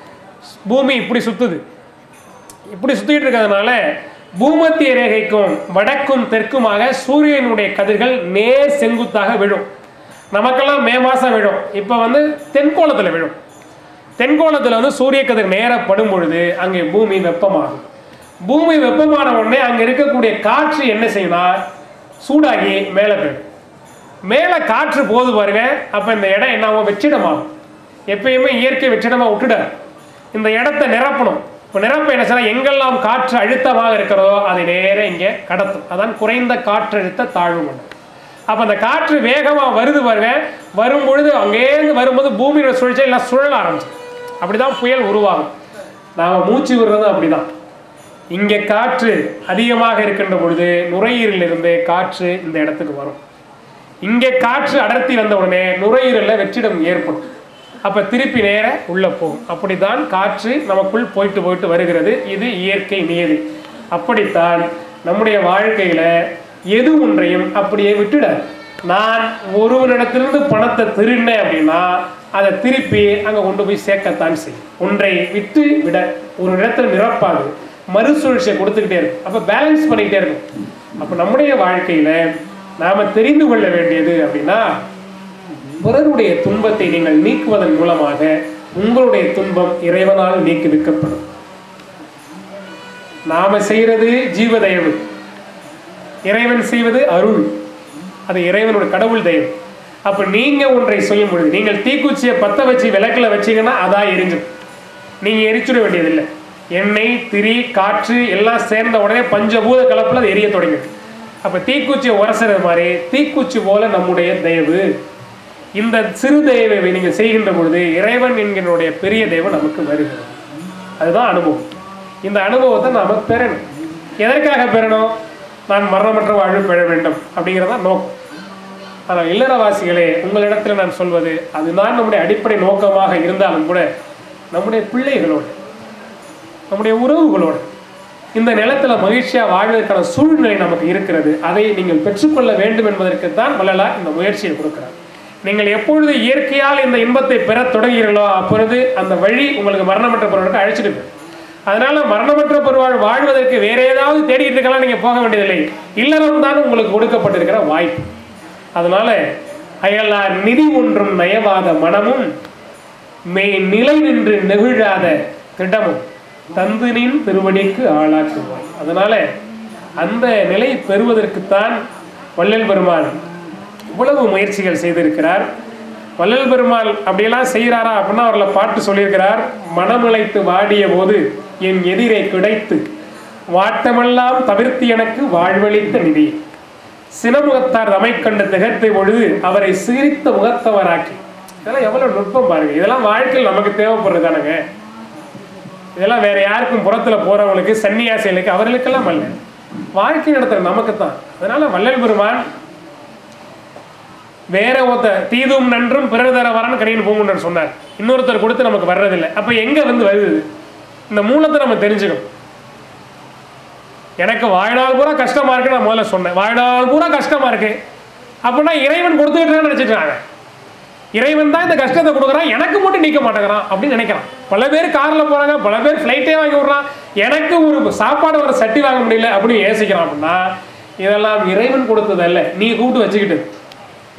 பூமி இப்படி சுத்துது இப்படி சுத்திட்டு இருக்கிறதுனால பூமத்திய ரேகைக்கும் வடக்கும் தெற்குமாக சூரியனுடைய கதிர்கள் நேர் செங்குத்தாக விழும் நமக்கெல்லாம் மே மாசம் விழும் இப்போ வந்து தென்கோளத்தில் விழும் தென்கோளத்தில் வந்து சூரிய கதிர் நேராக படும் பொழுது அங்கே பூமி வெப்பமாகும் பூமி வெப்பமான உடனே அங்கே இருக்கக்கூடிய காற்று என்ன செய்யும்னா சூடாகி மேலே போயிடும் மேலே காற்று போது பாருங்க அப்போ இந்த இடம் என்ன ஆகும் வெற்றிடமாகும் எப்பயுமே இயற்கை வெற்றிடமாக விட்டுடாது இந்த இடத்த நிரப்பணும் இப்போ நிரப்ப என்ன செய்யலாம் எங்கெல்லாம் காற்று அழுத்தமாக இருக்கிறதோ அதை நேரா இங்கே கடத்தும் அதான் குறைந்த காற்றழுத்த தாழ்வு மண்டலம் அப்போ அந்த காற்று வேகமாக வருது பாருங்க வரும் பொழுது அங்கேருந்து வரும்போது பூமியோட சுழற்சி எல்லாம் சுழல ஆரம்பிச்சு அப்படிதான் புயல் உருவாகும் நாம் மூச்சு விடுறது அப்படிதான் இங்கே காற்று அதிகமாக இருக்கின்ற பொழுது நுரையீரலிருந்து காற்று இந்த இடத்துக்கு வரும் இங்கே காற்று அடர்த்தி வந்த உடனே நுரையீரலில் வெற்றிடம் ஏற்படும் அப்போ திருப்பி நேர உள்ளே போகும் அப்படித்தான் காற்று நமக்குள் போயிட்டு போயிட்டு வருகிறது இது இயற்கை நியதி அப்படித்தான் நம்முடைய வாழ்க்கையில எது ஒன்றையும் அப்படியே விட்டுடாது நான் ஒருவனிடத்திலிருந்து பணத்தை திருடினேன் அப்படின்னா அதை திருப்பி அங்கே கொண்டு போய் சேர்க்கத்தான் செய்யும் ஒன்றை விட்டு விட ஒரு இடத்துல நிரப்பாது மறுசுழற்சியை கொடுத்துக்கிட்டே இருக்கும் அப்போ பேலன்ஸ் பண்ணிக்கிட்டே இருக்கும் அப்போ நம்முடைய வாழ்க்கையில நாம தெரிந்து கொள்ள வேண்டியது அப்படின்னா பிறருடைய துன்பத்தை நீங்கள் நீக்குவதன் மூலமாக உங்களுடைய துன்பம் இறைவனால் நீக்குவிக்கப்படும் நாம செய்யறது ஜீவதயவு இறைவன் செய்வது அருள் அது இறைவனோட கடவுள் தயவு அப்ப நீங்க ஒன்றை செய்யும் பொழுது நீங்கள் தீக்குச்சியை பத்த வச்சு விளக்குல வச்சீங்கன்னா அதான் எரிஞ்சிடும் நீங்க எரிச்சுட வேண்டியதில்லை எண்ணெய் திரி காற்று எல்லாம் சேர்ந்த உடனே பஞ்சபூத கலப்புல அது எரிய தொடங்கிடும் அப்ப தீக்குச்சியை உரசுறது மாதிரி தீக்குச்சி போல நம்முடைய தயவு இந்த சிறு தயவை நீங்கள் செய்கின்ற பொழுது இறைவன் என்கினுடைய பெரிய தெய்வம் நமக்கு வருகிறது அதுதான் அனுபவம் இந்த அனுபவத்தை நாம பெறணும் எதற்காக பெறணும் நான் மரணமற்ற வாழ்வு பெற வேண்டும் அப்படிங்கிறதான் நோக்கம் ஆனால் இல்லறவாசிகளே உங்களிடத்தில் நான் சொல்வது அதுதான் நம்முடைய அடிப்படை நோக்கமாக இருந்தாலும் கூட நம்முடைய பிள்ளைகளோடு நம்முடைய உறவுகளோடு இந்த நிலத்துல மகிழ்ச்சியா வாழ்வதற்கான சூழ்நிலை நமக்கு இருக்கிறது அதை நீங்கள் பெற்றுக்கொள்ள வேண்டும் என்பதற்கு தான் வள்ளலார் இந்த முயற்சியை கொடுக்கிறார் நீங்கள் எப்பொழுது இயற்கையால் இந்த இன்பத்தை பெறத் தொடங்குகிறீர்களோ அப்பொழுது அந்த வழி உங்களுக்கு மரணமற்ற பொருளுக்கு அழைச்சிட்டு போயிடும். அதனால மரணமற்ற பொருள் வாழ்வதற்கு வேற ஏதாவது தேடிட்டு இருக்கலாம் நீங்க போக வேண்டியதில்லை இல்லறம் தான் உங்களுக்கு கொடுக்கப்பட்டிருக்கிற வாய்ப்பு அதனால அயலார் நிதி ஒன்றும் நயவாத மனமும் மெய் நிலை நின்று நெகிழாத திடமும் தந்துனின் திருவடிக்கு ஆளாக்குவாய் அதனால அந்த நிலை பெறுவதற்குத்தான் வள்ளல் பெருமான் இவ்வளவு முயற்சிகள் செய்திருக்கிறார் வள்ளல் பெருமாள் அப்படியெல்லாம் செய்கிறாரா அப்படின்னா அவர்களை பாட்டு சொல்லியிருக்கிறார் மனமிழைத்து வாடிய போது என் எதிரை கிடைத்து வாட்டமெல்லாம் தவிர்த்து எனக்கு வாழ்வளித்த நிதி சினமுகத்தார் தமை கண்டு திகழ்த்த பொழுது அவரை சிரித்த முகத்தவராக்கி இதெல்லாம் எவ்வளவு நுட்பம் பாருங்க இதெல்லாம் வாழ்க்கையில் நமக்கு தேவைப்படுறதானுங்க இதெல்லாம் வேற யாருக்கும் புறத்துல போறவங்களுக்கு சன்னியாசிகளுக்கு அவர்களுக்கெல்லாம் அல்ல வாழ்க்கை நடத்துற நமக்கு தான் அதனால வள்ளல் பெருமான் வேற ஒருத்த தீதும் நன்றும் பிறர் தர வரன்னு கடையில் போகுன்ற சொன்னார் இன்னொருத்தர் கொடுத்து நமக்கு வர்றதில்லை அப்ப எங்க வந்து வருது இந்த மூலத்தை நம்ம தெரிஞ்சுக்கணும் எனக்கு வாழ்நாள் பூரா கஷ்டமா இருக்கு நான் முதல்ல சொன்னேன் வாழ்நாள் பூரா கஷ்டமா இருக்கு அப்படின்னா இறைவன் கொடுத்துக்கிட்டு நினைச்சிட்டாங்க இறைவன் தான் இந்த கஷ்டத்தை கொடுக்குறான் எனக்கு மட்டும் நீக்க மாட்டேங்கிறான் அப்படின்னு நினைக்கிறான் பல பேர் கார்ல போறாங்க பல பேர் ஃப்ளைட்டே வாங்கி விடுறான் எனக்கு ஒரு சாப்பாடு ஒரு சட்டி வாங்க முடியல அப்படின்னு யோசிக்கிறான் அப்படின்னா இதெல்லாம் இறைவன் கொடுத்தது அல்ல நீ கூப்பிட்டு வச்சுக்கிட்டு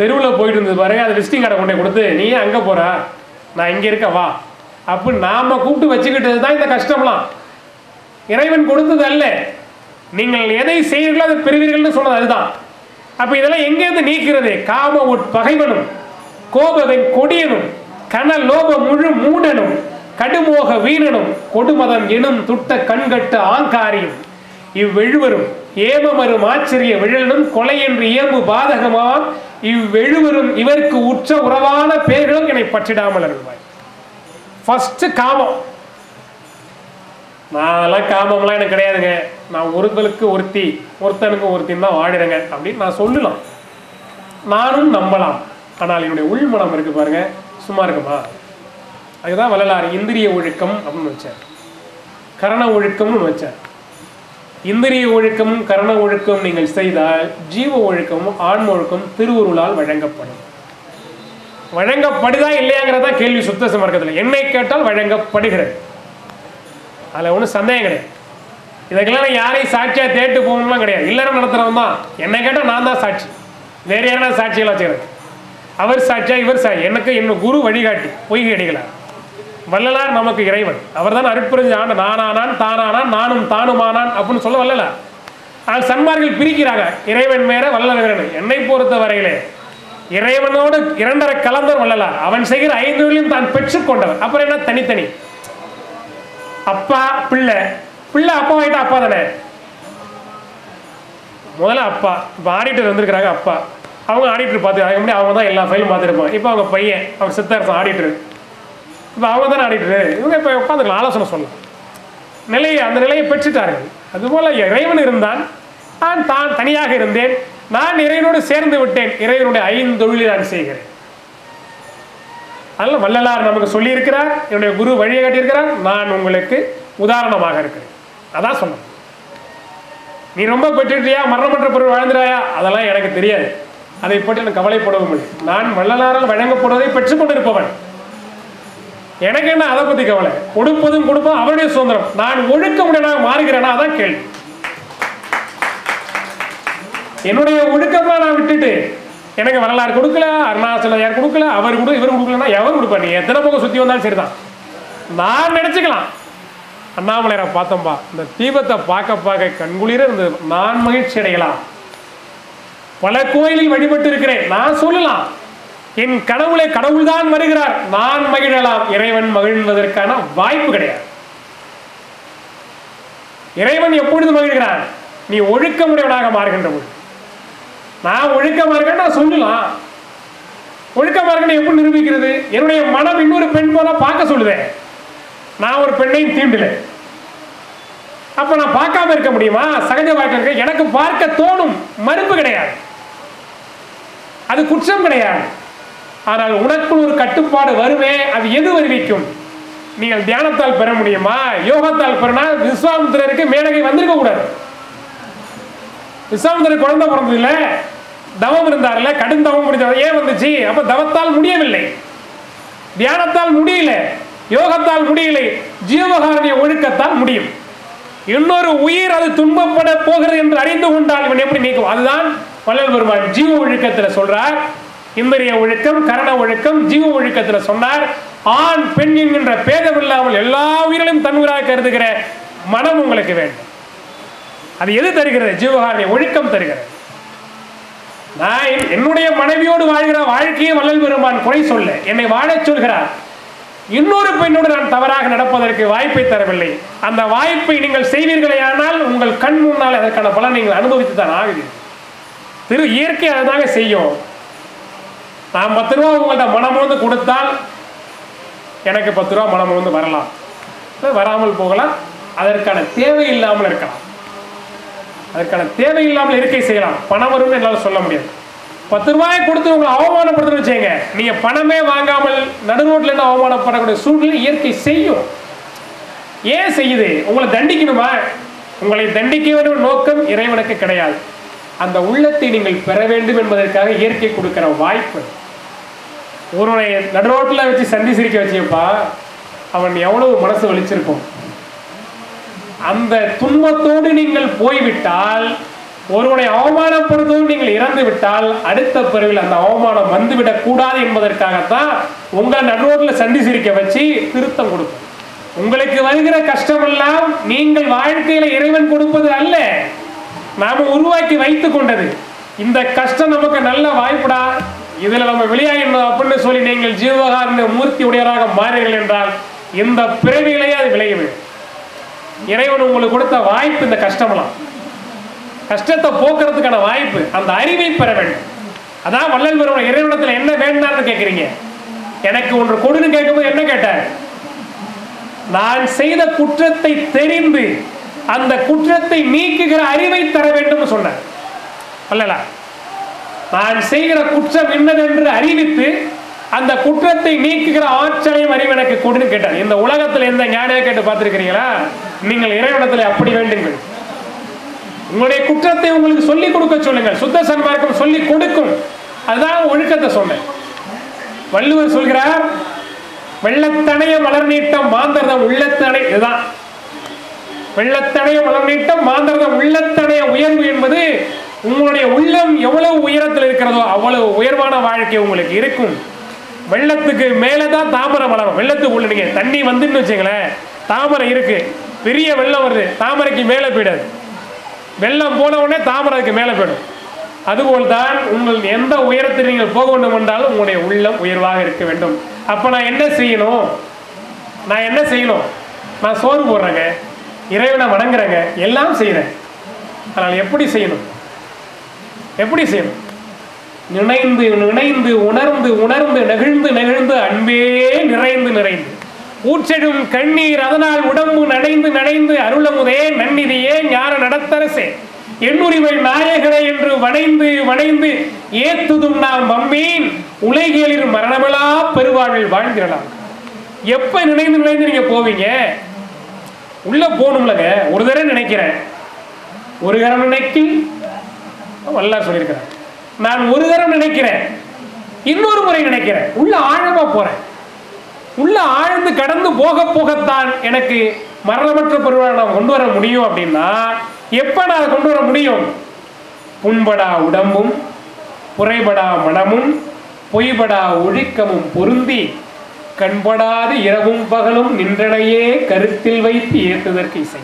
தெருவில் போயிட்டு இருந்தது பாருங்க அது விசிட்டிங் கார்டை கொண்டு போய் கொடுத்து நீ ஏன் அங்கே போற நான் இங்கே இருக்க வா அப்படி நாம கூப்பிட்டு வச்சுக்கிட்டது தான் இந்த கஷ்டம்லாம் இறைவன் கொடுத்தது அல்ல நீங்கள் எதை செய்வீர்களோ அதை பெறுவீர்கள்னு சொன்னது அதுதான் அப்ப இதெல்லாம் எங்கேருந்து நீக்கிறது காம உட் பகைவனும் கோபவன் கொடியனும் கன லோப முழு மூடனும் கடுமோக வீரனும் கொடுமதம் எனும் துட்ட கண்கட்ட ஆங்காரியும் இவ்வெழுவரும் ஏமமரும் ஆச்சரிய விழலும் கொலை என்று இயம்பு பாதகமாம் இவ்வெழுவரும் இவருக்கு உற்ற உறவான பெயர்களும் என்னை பற்றிடாமல் அருள்வாய் ஃபர்ஸ்ட் காமம் நான் அதெல்லாம் காமம்லாம் எனக்கு கிடையாதுங்க நான் ஒருத்தலுக்கு ஒருத்தி ஒருத்தனுக்கு ஒருத்தின்னு தான் வாடுறேங்க அப்படின்னு நான் சொல்லலாம் நானும் நம்பலாம் ஆனால் என்னுடைய உள்மனம் இருக்கு பாருங்க சும்மா இருக்குமா அதுதான் வள்ளலார் இந்திரிய ஒழுக்கம் அப்படின்னு வச்சார் கரண ஒழுக்கம்னு வச்சார் இந்திரிய ஒழுக்கம் கரண ஒழுக்கம் நீங்கள் செய்தால் ஜீவ ஒழுக்கம் ஆன்ம ஒழுக்கம் திருவுருளால் வழங்கப்படும் வழங்கப்படுதா இல்லையாங்கிறதா கேள்வி சுத்த சமர்க்கத்தில் என்னை கேட்டால் வழங்கப்படுகிறது அதில் ஒன்றும் சந்தேகம் கிடையாது இதுக்கெல்லாம் நான் யாரையும் சாட்சியாக தேட்டு போகணும்லாம் கிடையாது இல்லறம் நடத்துகிறவன் தான் என்னை கேட்டால் நான் தான் சாட்சி வேறு யாரா சாட்சியெல்லாம் வச்சுக்கிறது அவர் சாட்சியா இவர் சாட்சி எனக்கு என்ன குரு வழிகாட்டி பொய்கை அடிகளார் வள்ளலார் நமக்கு இறைவன் அவர் தான் அருட்புரிஞ்சு ஆண்டு நானானான் தானானான் நானும் தானுமானான் அப்படின்னு சொல்ல வல்லல ஆனால் சன்மார்கள் பிரிக்கிறாங்க இறைவன் வேற வள்ளல் வேற என்னை பொறுத்த வரையிலே இறைவனோடு இரண்டரை கலந்தவர் வள்ளலார் அவன் செய்கிற ஐந்தொழிலும் தான் பெற்றுக்கொண்டவர் அப்புறம் என்ன தனித்தனி அப்பா பிள்ளை பிள்ளை அப்பா ஆகிட்டா அப்பா தானே முதல்ல அப்பா இப்போ ஆடிட்டர் வந்திருக்கிறாங்க அப்பா அவங்க ஆடிட்டர் பார்த்து அதுக்கு முன்னாடி அவங்க தான் எல்லா ஃபைலும் பார்த்துருப்பாங்க இப்போ அவங்க பையன் அவர் சித்தார்த்தம் ஆடிட்டர் இப்போ அவங்க தானே ஆடிட்டர் இவங்க இப்போ உட்காந்துக்கலாம் ஆலோசனை சொல்லலாம் நிலையை அந்த நிலையை பெற்றுட்டார்கள் அதுபோல் இறைவன் இருந்தான் நான் தான் தனியாக இருந்தேன் நான் இறைவனோடு சேர்ந்து விட்டேன் இறைவனுடைய ஐந்தொழிலை நான் செய்கிறேன் அதனால் வள்ளலார் நமக்கு சொல்லியிருக்கிறார் என்னுடைய குரு வழியை காட்டியிருக்கிறார் நான் உங்களுக்கு உதாரணமாக இருக்கிறேன் அதான் சொன்னேன் நீ ரொம்ப பெற்றுட்டியா மரணமற்ற பொருள் வாழ்ந்துறாயா அதெல்லாம் எனக்கு தெரியாது அதை பற்றி எனக்கு கவலைப்படவும் இல்லை நான் வள்ளலாரால் வழங்கப்படுவதை பெற்றுக்கொண்டிருப்பவன் எனக்கு என்ன அதை பத்தி கவலை கொடுப்பதும் கொடுப்பதும் அவருடைய சுதந்திரம் நான் ஒழுக்கமுடையனாக மாறுகிறேனா அதான் கேள்வி என்னுடைய ஒழுக்கம்லாம் நான் விட்டுட்டு எனக்கு வரலாறு கொடுக்கல அருணாச்சலம் யார் கொடுக்கல அவர் கொடு இவர் கொடுக்கலன்னா எவர் கொடுப்பா நீ எத்தனை பக்கம் சுற்றி வந்தாலும் சரிதான் நான் நினச்சிக்கலாம் அண்ணாமலையரை பார்த்தோம்பா இந்த தீபத்தை பார்க்க பார்க்க கண்குளிர இந்த நான் மகிழ்ச்சி அடையலாம் பல கோயிலில் வழிபட்டு இருக்கிறேன் நான் சொல்லலாம் என் கடவுளை கடவுள்தான் வருகிறார் நான் மகிழலாம் இறைவன் மகிழ்வதற்கான வாய்ப்பு கிடையாது இறைவன் எப்பொழுது மகிழ்கிறான் நீ ஒழுக்கமுடையவனாக மாறுகின்ற போது நான் ஒழுக்கமா இருக்கேன் நான் சொல்லலாம் ஒழுக்கமா இருக்கேன்னு எப்படி நிரூபிக்கிறது என்னுடைய மனம் இன்னொரு பெண் போல பார்க்க சொல்லுதேன் நான் ஒரு பெண்ணையும் தீண்டல அப்ப நான் பார்க்காம இருக்க முடியுமா சகஜ வாழ்க்கை இருக்க எனக்கு பார்க்க தோணும் மறுப்பு கிடையாது அது குற்றம் கிடையாது ஆனால் உனக்குள் ஒரு கட்டுப்பாடு வருமே அது எது வருவிக்கும் நீங்கள் தியானத்தால் பெற முடியுமா யோகத்தால் பெறனா விஸ்வாமித்திரருக்கு மேனகை வந்திருக்க கூடாது விஸ்வாமித்திரர் குழந்தை பிறந்தது இல்ல தவம் இருந்தார்ல கடும் தவம் முடிஞ்சது ஏன் வந்துச்சு அப்ப தவத்தால் முடியவில்லை தியானத்தால் முடியல யோகத்தால் முடியலை ஜீவகாரணிய ஒழுக்கத்தால் முடியும் இன்னொரு உயிர் அது துன்பப்பட போகிறது என்று அறிந்து கொண்டால் இவன் எப்படி நீக்கும் அதுதான் வள்ளல் பெருமான் ஜீவ ஒழுக்கத்துல சொல்றார் இந்திரிய ஒழுக்கம் கரண ஒழுக்கம் ஜீவ ஒழுக்கத்துல சொன்னார் ஆண் பெண் என்கின்ற பேதம் இல்லாமல் எல்லா உயிரிலும் தன்னுயிராக கருதுகிற மனம் உங்களுக்கு வேண்டும் அது எது தருகிறது ஜீவகாரணிய ஒழுக்கம் தருகிறது நான் என்- என்னுடைய மனைவியோடு வாழ்கிற வாழ்க்கையை வள்ளல் பெருமான் குறை சொல்ல என்னை வாழச் சொல்கிறார் இன்னொரு பெண்ணோடு நான் தவறாக நடப்பதற்கு வாய்ப்பை தரவில்லை அந்த வாய்ப்பை நீங்கள் செய்வீர்களேயானால் உங்கள் கண் முன்னால் அதற்கான பலன் நீங்கள் அனுபவித்து தான் ஆகுவீர்கள் திரு இயற்கை அதுதாங்க செய்யும் நான் பத்து ரூபா உங்கள்ட்ட மனம் வந்து கொடுத்தால் எனக்கு பத்து ரூபா மனம் வந்து வரலாம் இல்ல வராமல் போகலாம் அதற்கான தேவை இல்லாமல் இருக்கலாம் அதற்கான தேவை இல்லாமல் இருக்கை செய்யலாம் பணம் வரும்னு என்னால் சொல்ல முடியாது பத்து ரூபாயை கொடுத்து உங்களை அவமானப்படுத்துன்னு வச்சுங்க நீங்க பணமே வாங்காமல் நடு ரோட்ல இருந்து அவமானப்படக்கூடிய சூழ்நிலை இயற்கை செய்யும் ஏன் செய்யுது உங்களை தண்டிக்கணுமா உங்களை தண்டிக்க வேண்டும் நோக்கம் இறைவனுக்கு கிடையாது அந்த உள்ளத்தை நீங்கள் பெற வேண்டும் என்பதற்காக இயற்கை கொடுக்கிற வாய்ப்பு ஒருவனை நடு ரோட்டில் வச்சு சந்தி சிரிக்க வச்சியப்பா அவன் எவ்வளவு மனசு வலிச்சிருக்கும் அந்த துன்பத்தோடு நீங்கள் போய்விட்டால் ஒருவனை அவமானப்படுத்தும் நீங்கள் இறந்து விட்டால் அடுத்த பிறவில் அந்த அவமானம் வந்துவிடக் கூடாது என்பதற்காகத்தான் உங்களை நடுவோட்டில் சண்டி சிரிக்க வச்சு திருத்தம் கொடுக்கும் உங்களுக்கு வருகிற கஷ்டமெல்லாம் நீங்கள் வாழ்க்கையில இறைவன் கொடுப்பது அல்ல நாம உருவாக்கி வைத்துக் கொண்டது இந்த கஷ்டம் நமக்கு நல்ல வாய்ப்புடா இதுல நம்ம வெளியாகிடணும் அப்படின்னு சொல்லி நீங்கள் ஜீவகாரண மூர்த்தி உடையவராக மாறீர்கள் என்றால் இந்த பிறவியிலேயே அது விளையும் இறைவன் உங்களுக்கு கொடுத்த வாய்ப்பு இந்த கஷ்டமெல்லாம் கஷ்டத்தை போக்குறதுக்கான வாய்ப்பு அந்த அறிவை பெற வேண்டும் அதான் வள்ளல் பெருமாள் இறைவனத்தில் என்ன வேண்டாம்னு கேட்குறீங்க எனக்கு ஒன்று கொடுன்னு கேட்கும்போது என்ன கேட்டார் நான் செய்த குற்றத்தை தெரிந்து அந்த குற்றத்தை நீக்குகிற அறிவை தர வேண்டும் சொன்னார் அல்லலா நான் செய்கிற குற்றம் என்னதென்று அறிவித்து அந்த குற்றத்தை நீக்குகிற ஆற்றலையும் அறிவு எனக்கு கொடுன்னு கேட்டார் இந்த உலகத்தில் எந்த ஞானியை கேட்டு பார்த்திருக்கிறீங்களா நீங்கள் இறைவனத்தில் அப்படி வேண்டுங்கள் உங்களுடைய குற்றத்தை உங்களுக்கு சொல்லிக் கொடுக்க சொல்லுங்கள் சுத்த சன்மார்க்கம் சொல்லி கொடுக்கும் அதுதான் ஒழுக்கத்தை சொன்னேன் வள்ளுவர் சொல்கிறார் வெள்ளத்தனைய மலர் நீட்டம் மாந்தர்தம் உள்ளத்தனை இதுதான் வெள்ளத்தனைய மலர் நீட்டம் மாந்தர்தம் உள்ளத்தனைய உயர்வு என்பது உங்களுடைய உள்ளம் எவ்வளவு உயரத்தில் இருக்கிறதோ அவ்வளவு உயர்வான வாழ்க்கை உங்களுக்கு இருக்கும் வெள்ளத்துக்கு மேலே தான் தாமரை மலரும் வெள்ளத்துக்கு உள்ள நீங்க தண்ணி வந்துன்னு வச்சுங்களேன் தாமரை இருக்கு பெரிய வெள்ளம் வருது தாமரைக்கு மேலே போயிடாது வெள்ளம் போன உடனே தாமரை அதுக்கு மேலே போயிடும் அதுபோல் தான் உங்கள் எந்த உயரத்தில் நீங்கள் போக வேண்டும் என்றாலும் உங்களுடைய உள்ளம் உயர்வாக இருக்க வேண்டும் அப்போ நான் என்ன செய்யணும் நான் என்ன செய்யணும் நான் சோறு போடுறேங்க இறைவனை வணங்குறேங்க எல்லாம் செய்கிறேன் ஆனால் எப்படி செய்யணும் எப்படி செய்யணும் நினைந்து நினைந்து உணர்ந்து உணர்ந்து நெகிழ்ந்து நெகிழ்ந்து அன்பே நிறைந்து நிறைந்து ஊற்றெடும் கண்ணீர் அதனால் உடம்பு நனைந்து நனைந்து அருளமுதே நன்னிதியே ஞான நடத்தரசே எண்ணுரிமை நாயகனே என்று வணைந்து வணைந்து ஏத்துதும் நாம் மம்மீன் உலகியலில் மரணமிலா பெருவாழ்வில் வாழ்கிறலாம் எப்ப நினைந்து நினைந்து நீங்க போவீங்க உள்ள போகணும்லங்க ஒரு தடவை நினைக்கிறேன் ஒரு கரம் நினைக்கில் வல்லார் சொல்லியிருக்கிறேன் நான் ஒரு தரம் நினைக்கிறேன் இன்னொரு முறை நினைக்கிறேன் உள்ள ஆழமா போறேன் உள்ள ஆழ்ந்து கடந்து போக போகத்தான் எனக்கு மரணமற்ற பெருவாழ் நான் கொண்டு வர முடியும் அப்படின்னா எப்ப நான் அதை கொண்டு வர முடியும் புண்படா உடம்பும் புரைபடா மனமும் பொய்படா ஒழுக்கமும் பொருந்தி கண்படாது இரவும் பகலும் நின்றனையே கருத்தில் வைத்து ஏற்றுதற்கு இசை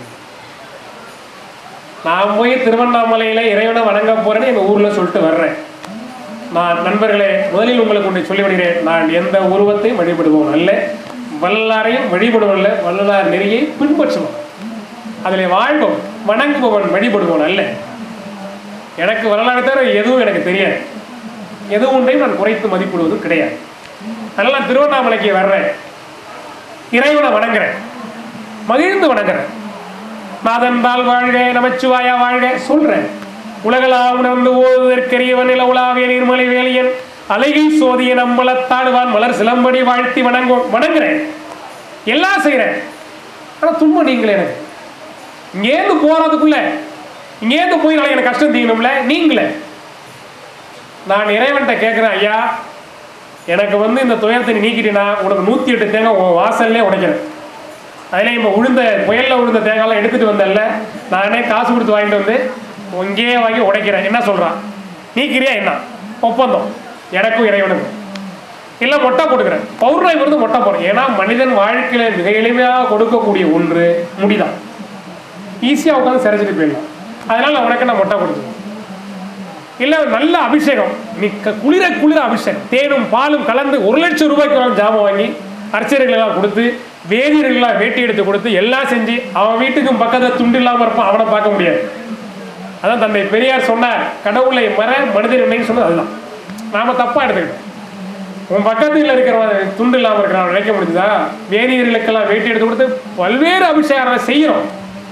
நான் போய் திருவண்ணாமலையில இறைவனை வணங்க போறேன்னு எங்க ஊர்ல சொல்லிட்டு வர்றேன் நான் நண்பர்களே முதலில் உங்களுக்கு ஒன்றை சொல்லிவிடுகிறேன் நான் எந்த உருவத்தையும் வழிபடுவோம் அல்ல வல்லாரையும் வழிபடுவோம் அல்ல வல்லார் நெறியை பின்பற்றுவோம் அதில் வாழ்வோம் வணங்குபவன் வழிபடுவோன் அல்ல எனக்கு வரலாறு தவிர எதுவும் எனக்கு தெரியாது எது ஒன்றையும் நான் குறைத்து மதிப்பிடுவதும் கிடையாது அதனால நான் திருவண்ணாமலைக்கு வர்றேன் இறைவனை வணங்குறேன் மகிழ்ந்து வணங்குறேன் நாதன்பால் வாழ்க நமச்சிவாயா வாழ்க சொல்றேன் உலகளா உணர்ந்து ஓதுவதற்கரியவன் நில உலாவிய நீர்மலை வேலியன் அழகி சோதிய நம்பலத்தாடுவான் மலர் சிலம்படி வாழ்த்தி வணங்கும் வணங்குறேன் எல்லாம் செய்கிறேன் ஆனா துன்ப நீங்களே எனக்கு இங்கேருந்து போறதுக்குள்ள இங்கேருந்து போய் நாளைக்கு எனக்கு கஷ்டம் தீங்கணும்ல நீங்களே நான் இறைவன்கிட்ட கேட்குறேன் ஐயா எனக்கு வந்து இந்த துயரத்தை நீ நீக்கிட்டீனா உனக்கு நூற்றி எட்டு தேங்காய் உன் வாசல்லே உடைக்கிறேன் அதில் இப்போ உளுந்த புயலில் உளுந்த தேங்காய்லாம் எடுத்துகிட்டு வந்தேன்ல நானே காசு கொடுத்து வாங்கிட்டு வந்து இங்கேயே வாங்கி உடைக்கிறேன் என்ன சொல்கிறான் நீக்கிறியா என்ன ஒப்பந்தம் எனக்கும் இறைவனுக்கும் இல்லை மொட்டை போட்டுக்கிறேன் பௌர்ணமி வந்து மொட்டை போடுறேன் ஏன்னா மனிதன் வாழ்க்கையில் மிக எளிமையாக கொடுக்கக்கூடிய ஒன்று முடிதான் ஈஸியாக உட்காந்து சிறைச்சிட்டு போயிடலாம் அதனால் உனக்கு நான் மொட்டை கொடுத்துருவேன் இல்லை நல்ல அபிஷேகம் நீ க- குளிர குளிர அபிஷேகம் தேனும் பாலும் கலந்து ஒரு லட்சம் ரூபாய்க்கு வேணும் ஜாமான் வாங்கி அர்ச்சகர்கள் எல்லாம் கொடுத்து வேதியர்கள்லாம் வேட்டி எடுத்து கொடுத்து எல்லாம் செஞ்சு அவன் வீட்டுக்கும் பக்கத்தில் துண்டு இல்லாமல் இருப்பான் அவனை பார்க்க முடியாது அதான் தந்தை பெரியார் சொன்னார் கடவுளை மற மனிதன் இல்லைன்னு சொன்னது அதுதான் நாம தப்பா எடுத்துக்கிட்டோம் உன் பக்கத்தில் இருக்கிறவன் துண்டு இல்லாமல் இருக்கிறான் நினைக்க முடியுதா வேதியர்களுக்கெல்லாம் வேட்டி எடுத்து கொடுத்து பல்வேறு அபிஷேகம் செய்யறோம்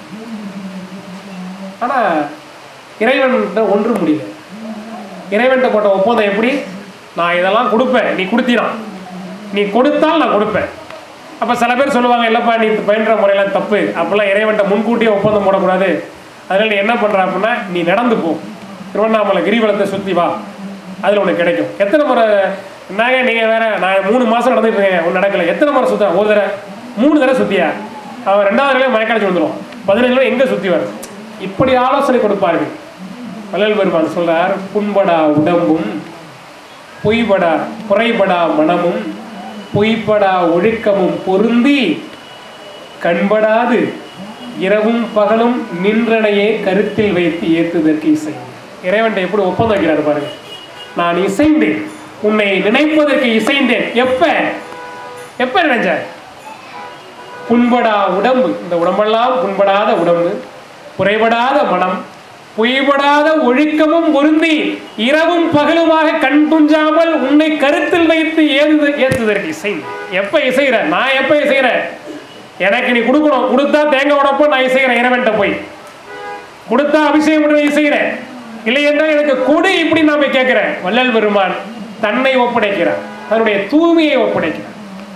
ஆனா இறைவன் ஒன்றும் முடியல இறைவன்கிட்ட போட்ட ஒப்பந்தம் எப்படி நான் இதெல்லாம் கொடுப்பேன் நீ கொடுத்தினா நீ கொடுத்தால் நான் கொடுப்பேன் அப்போ சில பேர் சொல்லுவாங்க இல்லைப்பா நீ பயின்ற முறையெல்லாம் தப்பு அப்போல்லாம் இறைவன்கிட்ட முன்கூட்டியே ஒப்பந்தம் போடக்கூடாது அதனால நீ என்ன பண்ணுற அப்படின்னா நீ நடந்து போ திருவண்ணாமலை கிரிவலத்தை சுற்றி வா அதில் உனக்கு கிடைக்கும் எத்தனை முறை என்னங்க நீங்கள் வேற நான் மூணு மாதம் நடந்துட்டு இருக்கேன் ஒன்று நடக்கல எத்தனை முறை சுத்த ஒரு தடவை மூணு தடவை சுத்தியா அவன் ரெண்டாவது தடவை மயக்காய்ச்சி வந்துடும் பதினஞ்சு நாள் எங்கே சுற்றி வரும் இப்படி ஆலோசனை கொடுப்பார்கள் வள்ளல் பெருமான் சொல்றார் புண்படா உடம்பும் பொய்படா புறைபடா மனமும் பொய்படா ஒழுக்கமும் பொருந்தி கண்படாது இரவும் பகலும் நின்றனையே கருத்தில் வைத்து ஏத்துதற்கு இசை இறைவன் எப்படி ஒப்பந்தம் வைக்கிறார் பாருங்க நான் இசைந்தேன் உன்னை நினைப்பதற்கு இசைந்தேன் எப்ப எப்ப நினைச்ச புண்படா உடம்பு இந்த உடம்பெல்லாம் புண்படாத உடம்பு குறைபடாத மனம் பொய்படாத ஒழுக்கமும் பொருந்தி இரவும் பகலுமாக கண் துஞ்சாமல் உன்னை கருத்தில் வைத்து ஏது ஏத்துதற்கு இசை எப்ப இசைகிற நான் எப்ப இசைகிறேன் எனக்கு நீ கொடுக்கணும் கொடுத்தா தேங்காய் உடப்போ நான் இசைகிறேன் இறைவன்ட்ட போய் கொடுத்தா அபிஷேகம் பண்ணி இசைகிறேன் இல்லை என்றால் எனக்கு கொடு இப்படி நாம கேட்கிறேன் வள்ளல் பெருமான் தன்னை ஒப்படைக்கிறார் தன்னுடைய தூய்மையை ஒப்படைக்கிறார்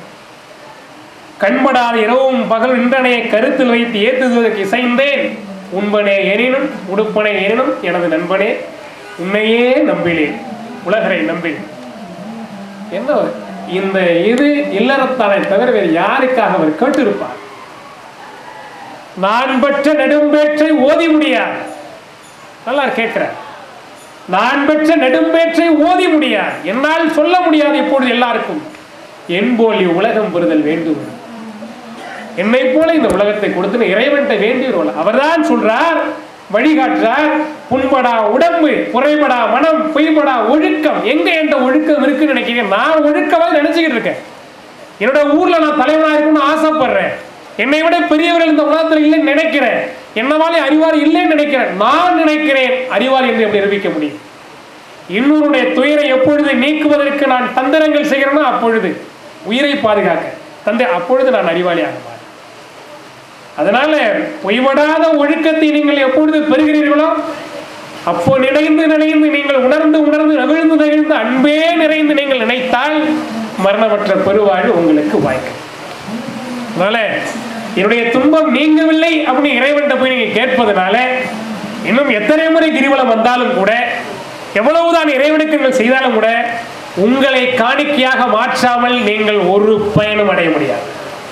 கண்படாத இரவும் பகல் நின்றனையை கருத்தில் வைத்து ஏத்துவதற்கு இசைந்தேன் உண்பனே எனினும் உடுப்பனே எனினும் எனது நண்பனே உன்னையே நம்பினேன் உலகரை நம்பினேன் என்ன இந்த இது இல்லறத்தானை தவிர வேறு யாருக்காக அவர் கேட்டிருப்பார் நான் பெற்ற நெடும்பேற்றை ஓதி முடியாது நல்லா கேட்கிறார் நான் பெற்ற நெடும்பேற்றை ஓதி முடியாது என்னால் சொல்ல முடியாது இப்பொழுது எல்லாருக்கும் என் போல் உலகம் பெறுதல் வேண்டும் என்னை போல இந்த உலகத்தை கொடுத்து இறைவன்கிட்ட வேண்டியவர்கள் அவர்தான் சொல்றார் வழிகாட்டுறார் புண்படா உடம்பு குறைபடா மனம் பொய்படா ஒழுக்கம் எங்க என்ற ஒழுக்கம் இருக்குன்னு நினைக்கிறேன் நான் ஒழுக்கமா நினைச்சுக்கிட்டு இருக்கேன் என்னோட ஊர்ல நான் தலைவனா இருக்கணும்னு ஆசைப்படுறேன் என்னை விட பெரியவர்கள் இந்த உலகத்தில் இல்லைன்னு நினைக்கிறேன் என்னவாலே அறிவாளி இல்லைன்னு நினைக்கிறேன் நான் நினைக்கிறேன் அறிவாளி என்று எப்படி நிரூபிக்க முடியும் இன்னொருடைய துயரை எப்பொழுது நீக்குவதற்கு நான் தந்திரங்கள் செய்கிறேனோ அப்பொழுது உயிரை பாதுகாக்க தந்தை அப்பொழுது நான் அறிவாளியாக மாறேன் அதனால பொய்படாத ஒழுக்கத்தை நீங்கள் எப்பொழுது பெறுகிறீர்களோ அப்போ நினைந்து நினைந்து நீங்கள் உணர்ந்து உணர்ந்து நவிழ்ந்து நவிழ்ந்து அன்பே நிறைந்து நீங்கள் நினைத்தால் மரணமற்ற பெருவாழ்வு உங்களுக்கு வாய்க்கும் அதனால என்னுடைய துன்பம் நீங்கவில்லை அப்படின்னு இறைவன்கிட்ட போய் நீங்க கேட்பதனால இன்னும் எத்தனை முறை கிரிவலம் வந்தாலும் கூட எவ்வளவுதான் இறைவனுக்கு நீங்கள் செய்தாலும் கூட உங்களை காணிக்கையாக மாற்றாமல் நீங்கள் ஒரு பயனும் அடைய முடியாது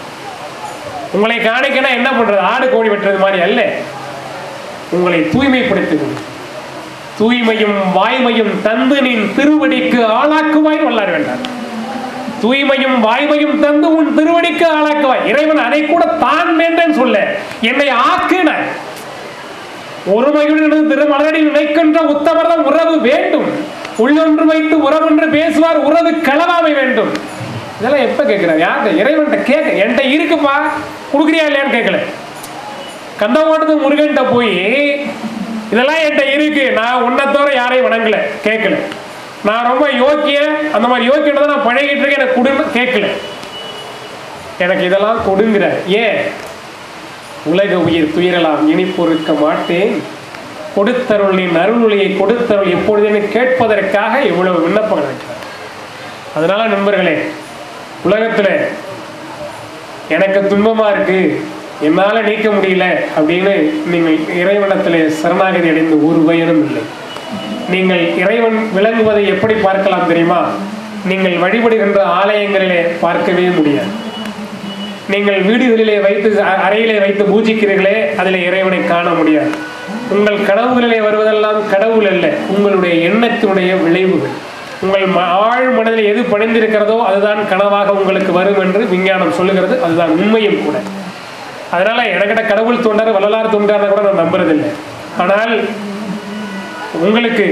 உங்களை காணிக்கனா என்ன பண்றது ஆடு கோழி வெட்டுறது மாதிரி அல்ல உங்களை தூய்மைப்படுத்துவது தூய்மையும் வாய்மையும் தந்து நின் திருவடிக்கு ஆளாக்குவாய் வல்லார் வேண்டார் தூய்மையும் வாய்மையும் தந்து உன் திருவடிக்கு ஆளாக்குவாய் இறைவன் அதை கூட தான் வேண்டேன்னு சொல்ல என்னை ஆக்குன ஒருமையுடன் திருமலரடி நினைக்கின்ற உத்தமர்தம் உறவு வேண்டும் உள்ளொன்று வைத்து உறவொன்று பேசுவார் உறவு களவாமை வேண்டும் இதெல்லாம் எப்ப கேட்கிறார் யார்கிட்ட இறைவன்கிட்ட கேட்க என்கிட்ட இருக்குப்பா கொடுக்குறியா இல்லையான்னு கேட்கல கந்தமாட்டத்து முருகன்கிட்ட போய் இதெல்லாம் என்கிட்ட இருக்கு நான் உன்னை தவிர யாரையும் வணங்கல கேட்கல நான் ரொம்ப யோக்கிய அந்த மாதிரி யோக்கியனை தான் நான் பழகிட்டு இருக்கேன் எனக்கு கொடுன்னு கேட்கல எனக்கு இதெல்லாம் கொடுங்கிற ஏன் உலக உயிர் துயரலாம் இனி பொறுக்க மாட்டேன் கொடுத்தருளின் அருள்மொழியை கொடுத்தருள் எப்பொழுதுமே கேட்பதற்காக இவ்வளவு விண்ணப்பம் இருக்கிறார் அதனால நண்பர்களே உலகத்துல எனக்கு துன்பமா இருக்கு என்னால நீக்க முடியல அப்படின்னு நீங்கள் இறைவனத்திலே சரணாகதி அடைந்து ஒரு பயனும் இல்லை நீங்கள் இறைவன் விளங்குவதை எப்படி பார்க்கலாம் தெரியுமா நீங்கள் வழிபடுகின்ற ஆலயங்களிலே பார்க்கவே முடியாது நீங்கள் வீடுகளிலே வைத்து அ- அறையிலே வைத்து பூஜிக்கிறீர்களே அதில் இறைவனை காண முடியாது உங்கள் கனவுகளிலே வருவதெல்லாம் கடவுள் அல்ல உங்களுடைய எண்ணத்தினுடைய விளைவுகள் உங்கள் ம- ஆழ் மனதில் எது பணிந்திருக்கிறதோ அதுதான் கனவாக உங்களுக்கு வரும் என்று விஞ்ஞானம் சொல்லுகிறது அதுதான் உண்மையும் கூட அதனால எனக்கிட்ட கடவுள் தோன்றார் வள்ளலார் தோன்றார் கூட நான் நம்புறதில்லை ஆனால் உங்களுக்கு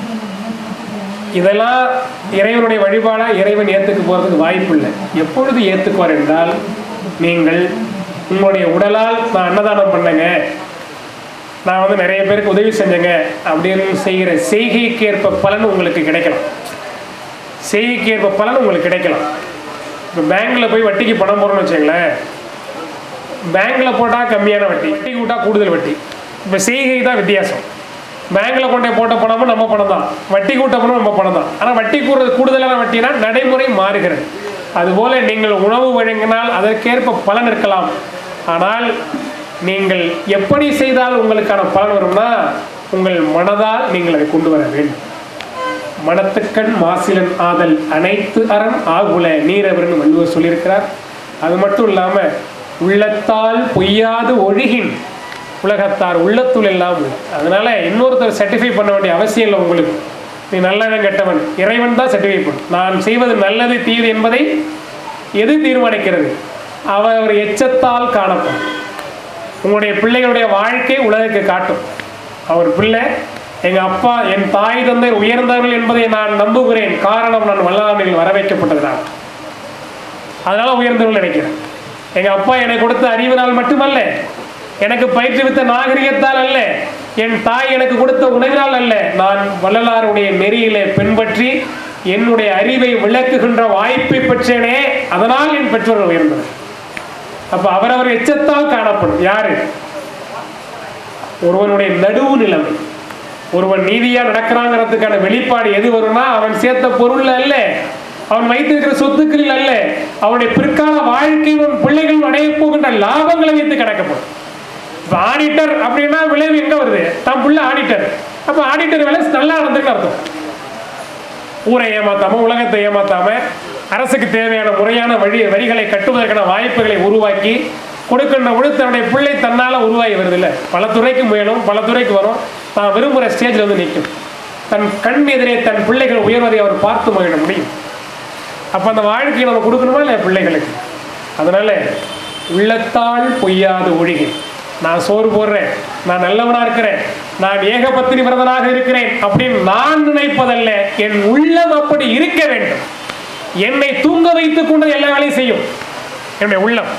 இதெல்லாம் இறைவனுடைய வழிபாடா இறைவன் ஏத்துக்கு போறதுக்கு வாய்ப்பு இல்லை எப்பொழுது ஏத்துக்குவார் என்றால் நீங்கள் உங்களுடைய உடலால் நான் அன்னதானம் பண்ணேங்க நான் வந்து நிறைய பேருக்கு உதவி செஞ்சேங்க அப்படின்னு செய்கிற செய்கைக்கு ஏற்ப பலன் உங்களுக்கு கிடைக்கலாம் செய்கைக்கு ஏற்ப பலன் உங்களுக்கு கிடைக்கலாம் இப்போ பேங்க்கில் போய் வட்டிக்கு பணம் போடுறோம்னு வச்சுங்களேன் பேங்க்கில் போட்டால் கம்மியான வட்டி வட்டிக்கு விட்டால் கூடுதல் வட்டி இப்போ செய்கை தான் வித்தியாசம் பேங்க்கில் கொண்டே போட்ட பணமும் நம்ம பணம் தான் வட்டி கூட்ட பணம் நம்ம பணம் தான் ஆனால் வட்டி கூடுறது கூடுதலான வட்டினா நடைமுறை மாறுகிறது அதுபோல நீங்கள் உணவு வழங்கினால் அதற்கேற்ப பலன் இருக்கலாம் ஆனால் நீங்கள் எப்படி செய்தால் உங்களுக்கான பலன் வரும்னா உங்கள் மனதால் நீங்கள் அதை கொண்டு வர வேண்டும் மனத்துக்கண் மாசிலன் ஆதல் அனைத்து அறம் ஆகுல நீரவர்னு வள்ளுவர் சொல்லியிருக்கிறார் அது மட்டும் இல்லாம உள்ளத்தால் பொய்யாது ஒழுகின் உலகத்தார் உள்ளத்துள் எல்லாம் உள்ளது. அதனால இன்னொருத்தர் சர்டிஃபை பண்ண வேண்டிய அவசியம் இல்லை உங்களுக்கு நீ நல்லவன் கெட்டவன் இறைவன் தான் சர்டிஃபை பண்ணும் நான் செய்வது நல்லது தீது என்பதை எது தீர்மானிக்கிறது அவர் அவர் எச்சத்தால் காணப்படும் உங்களுடைய பிள்ளைகளுடைய வாழ்க்கை உலகுக்கு காட்டும் அவர் பிள்ளை எங்கள் அப்பா என் தாய் தந்தை உயர்ந்தவர்கள் என்பதை நான் நம்புகிறேன் காரணம் நான் வல்லாமையில் வர வைக்கப்பட்டதுனால் அதனால உயர்ந்தவர்கள் நினைக்கிறேன் எங்கள் அப்பா எனக்கு கொடுத்த அறிவினால் மட்டுமல்ல எனக்கு பயிற்றுவித்த நாகரிகத்தால் அல்ல என் தாய் எனக்கு கொடுத்த உணவினால் அல்ல நான் வள்ளலாருடைய நெறியிலே பின்பற்றி என்னுடைய அறிவை விளக்குகின்ற வாய்ப்பை பெற்றேனே அதனால் என் பெற்றோர்கள் உயர்ந்தனர் அப்ப அவரவர் எச்சத்தால் காணப்படும் யாரு ஒருவனுடைய நடுவு நிலைமை ஒருவன் நீதியா நடக்கிறாங்கிறதுக்கான வெளிப்பாடு எது வரும்னா அவன் சேர்த்த பொருள் அல்ல அவன் வைத்திருக்கிற சொத்துக்களில் அல்ல அவனுடைய பிற்கால வாழ்க்கை உன் பிள்ளைகள் அடைய போகின்ற லாபங்களை வைத்து கணக்கப்படும் இப்ப ஆடிட்டர் அப்படின்னா விளைவு எங்க வருது தன் பிள்ளை ஆடிட்டர் அப்ப ஆடிட்டர் வேலை நல்லா நடந்துன்னு அர்த்தம் ஊரை ஏமாத்தாம உலகத்தை ஏமாத்தாம அரசுக்கு தேவையான முறையான வழி வரிகளை கட்டுவதற்கான வாய்ப்புகளை உருவாக்கி கொடுக்கின்ற பொழுது தன்னுடைய பிள்ளை தன்னால உருவாகி வருது இல்ல பல துறைக்கு முயலும் பல துறைக்கு வரும் தான் விரும்புகிற ஸ்டேஜில் வந்து நிற்கும் தன் கண் எதிரே தன் பிள்ளைகள் உயர்வதை அவர் பார்த்து மகிழ முடியும் அப்ப அந்த வாழ்க்கையை நம்ம கொடுக்கணுமா இல்லையா பிள்ளைகளுக்கு அதனால உள்ளத்தால் பொய்யாது ஒழிகை நான் சோறு போடுறேன் நான் நல்லவனா இருக்கிறேன் நான் ஏகபத்தினி விரதனாக இருக்கிறேன் அப்படின்னு நான் நினைப்பதல்ல என் உள்ளம் அப்படி இருக்க வேண்டும் என்னை தூங்க வைத்துக் கொண்டு எல்லா வேலையும் செய்யும் என்னுடைய உள்ளம்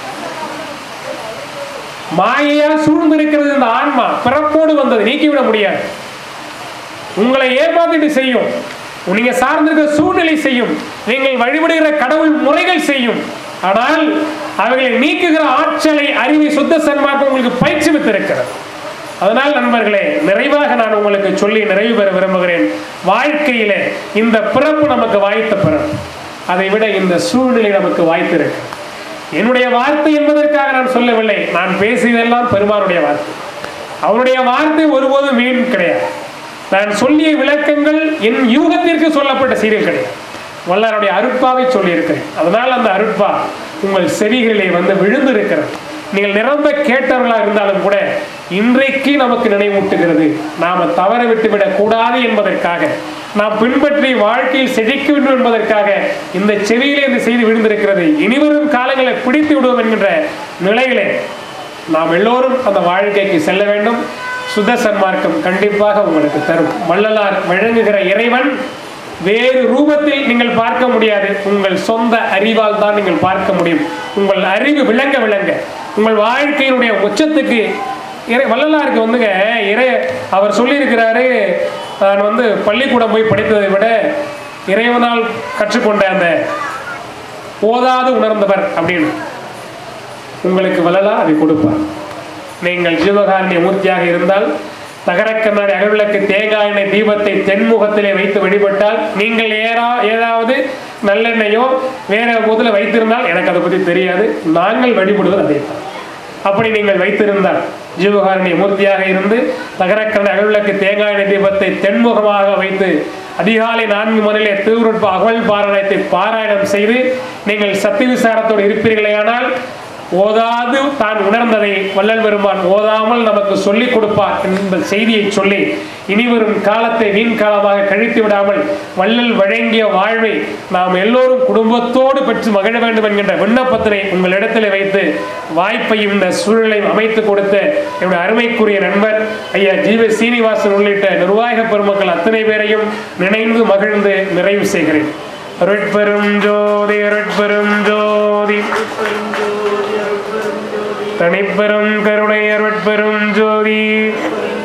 மாயையா சூழ்ந்திருக்கிறது இந்த ஆன்மா பிறப்போடு வந்தது நீக்கிவிட முடியாது உங்களை ஏமாத்திட்டு செய்யும் நீங்க சார்ந்திருக்கிற சூழ்நிலை செய்யும் நீங்கள் வழிபடுகிற கடவுள் முறைகள் செய்யும் ஆனால் அவைகளை நீக்குகிற ஆற்றலை அறிவை சுத்த சன்மார்க்கம் உங்களுக்கு பயிற்சிவித்திருக்கிறது அதனால் நண்பர்களே நிறைவாக நான் உங்களுக்கு சொல்லி நிறைவு பெற விரும்புகிறேன் வாழ்க்கையில இந்த பிறப்பு நமக்கு வாய்த்த பிறப்பு அதை விட இந்த சூழ்நிலை நமக்கு வாய்த்திருக்கு என்னுடைய வார்த்தை என்பதற்காக நான் சொல்லவில்லை நான் பேசியதெல்லாம் பெருமானுடைய வார்த்தை அவருடைய வார்த்தை ஒருபோதும் வீண் கிடையாது நான் சொல்லிய விளக்கங்கள் என் யூகத்திற்கு சொல்லப்பட்ட செய்திகள் கிடையாது வல்லாருடைய அருட்பாவை சொல்லியிருக்கிறேன் அதனால் அந்த அருட்பா உங்கள் செவிகளிலே வந்து விழுந்து இருக்கிறது நீங்கள் நிரம்ப கேட்டவர்களாக இருந்தாலும் கூட இன்றைக்கு நமக்கு நினைவூட்டுகிறது நாம தவற விட்டு விடக் கூடாது என்பதற்காக நாம் பின்பற்றி வாழ்க்கையில் செழிக்க வேண்டும் என்பதற்காக இந்த செவியிலே இந்த செய்தி விழுந்திருக்கிறது இனிவரும் காலங்களை பிடித்து விடுவோம் என்கின்ற நிலையிலே நாம் எல்லோரும் அந்த வாழ்க்கைக்கு செல்ல வேண்டும் சுத்த சன்மார்க்கம் கண்டிப்பாக உங்களுக்கு தரும் வள்ளலார் வழங்குகிற இறைவன் வேறு ரூபத்தில் நீங்கள் பார்க்க முடியாது உங்கள் சொந்த அறிவால் தான் நீங்கள் பார்க்க முடியும் உங்கள் அறிவு விளங்க விளங்க உங்கள் வாழ்க்கையினுடைய உச்சத்துக்கு இறை வள்ளலாருக்கு வந்துங்க இறை அவர் சொல்லியிருக்கிறாரு நான் வந்து பள்ளிக்கூடம் போய் படித்ததை விட இறைவனால் கற்றுக்கொண்ட அந்த ஓதாது உணர்ந்தவர் அப்படின்னு உங்களுக்கு வள்ளலார் அதை கொடுப்பார் நீங்கள் ஜீவகாரண்ய மூர்த்தியாக இருந்தால் தகரக்கண்ணாடி அகவிளக்கு தேங்காய் எண்ணெய் தீபத்தை தென்முகத்திலே வைத்து வழிபட்டால் நீங்கள் ஏறா ஏதாவது நல்லெண்ணெயோ வேற முதல்ல வைத்திருந்தால் எனக்கு அதை பற்றி தெரியாது நாங்கள் வழிபடுவது அதே தான் அப்படி நீங்கள் வைத்திருந்தால் ஜீவகாரண்ய மூர்த்தியாக இருந்து தகரக்கண்ண அகவிளக்கு தேங்காய் எண்ணெய் தீபத்தை தென்முகமாக வைத்து அதிகாலை நான்கு மணிலே திருவுருட்ப அகவல் பாராயணத்தை பாராயணம் செய்து நீங்கள் சத்திய விசாரத்தோடு இருப்பீர்களேயானால் ஓதாது தான் உணர்ந்ததை வள்ளல் பெருமான் ஓதாமல் நமக்கு சொல்லிக் கொடுப்பார் என்ற செய்தியை சொல்லி இனிவரும் காலத்தை வீண் காலமாக கழித்து விடாமல் வள்ளல் வழங்கிய வாழ்வை நாம் எல்லோரும் குடும்பத்தோடு பெற்று மகிழ வேண்டும் என்கின்ற விண்ணப்பத்தினை உங்களிடத்தில் வைத்து வாய்ப்பையும் இந்த சூழலையும் அமைத்து கொடுத்த என்னுடைய அருமைக்குரிய நண்பர் ஐயா ஜீவ சீனிவாசன் உள்ளிட்ட நிர்வாக பெருமக்கள் அத்தனை பேரையும் நினைந்து மகிழ்ந்து நிறைவு செய்கிறேன் அருட்பெரும் ஜோதி அருட்பெரும் ஜோதி தனிப்பெரும் கருணை அருட்பெரும் ஜோதி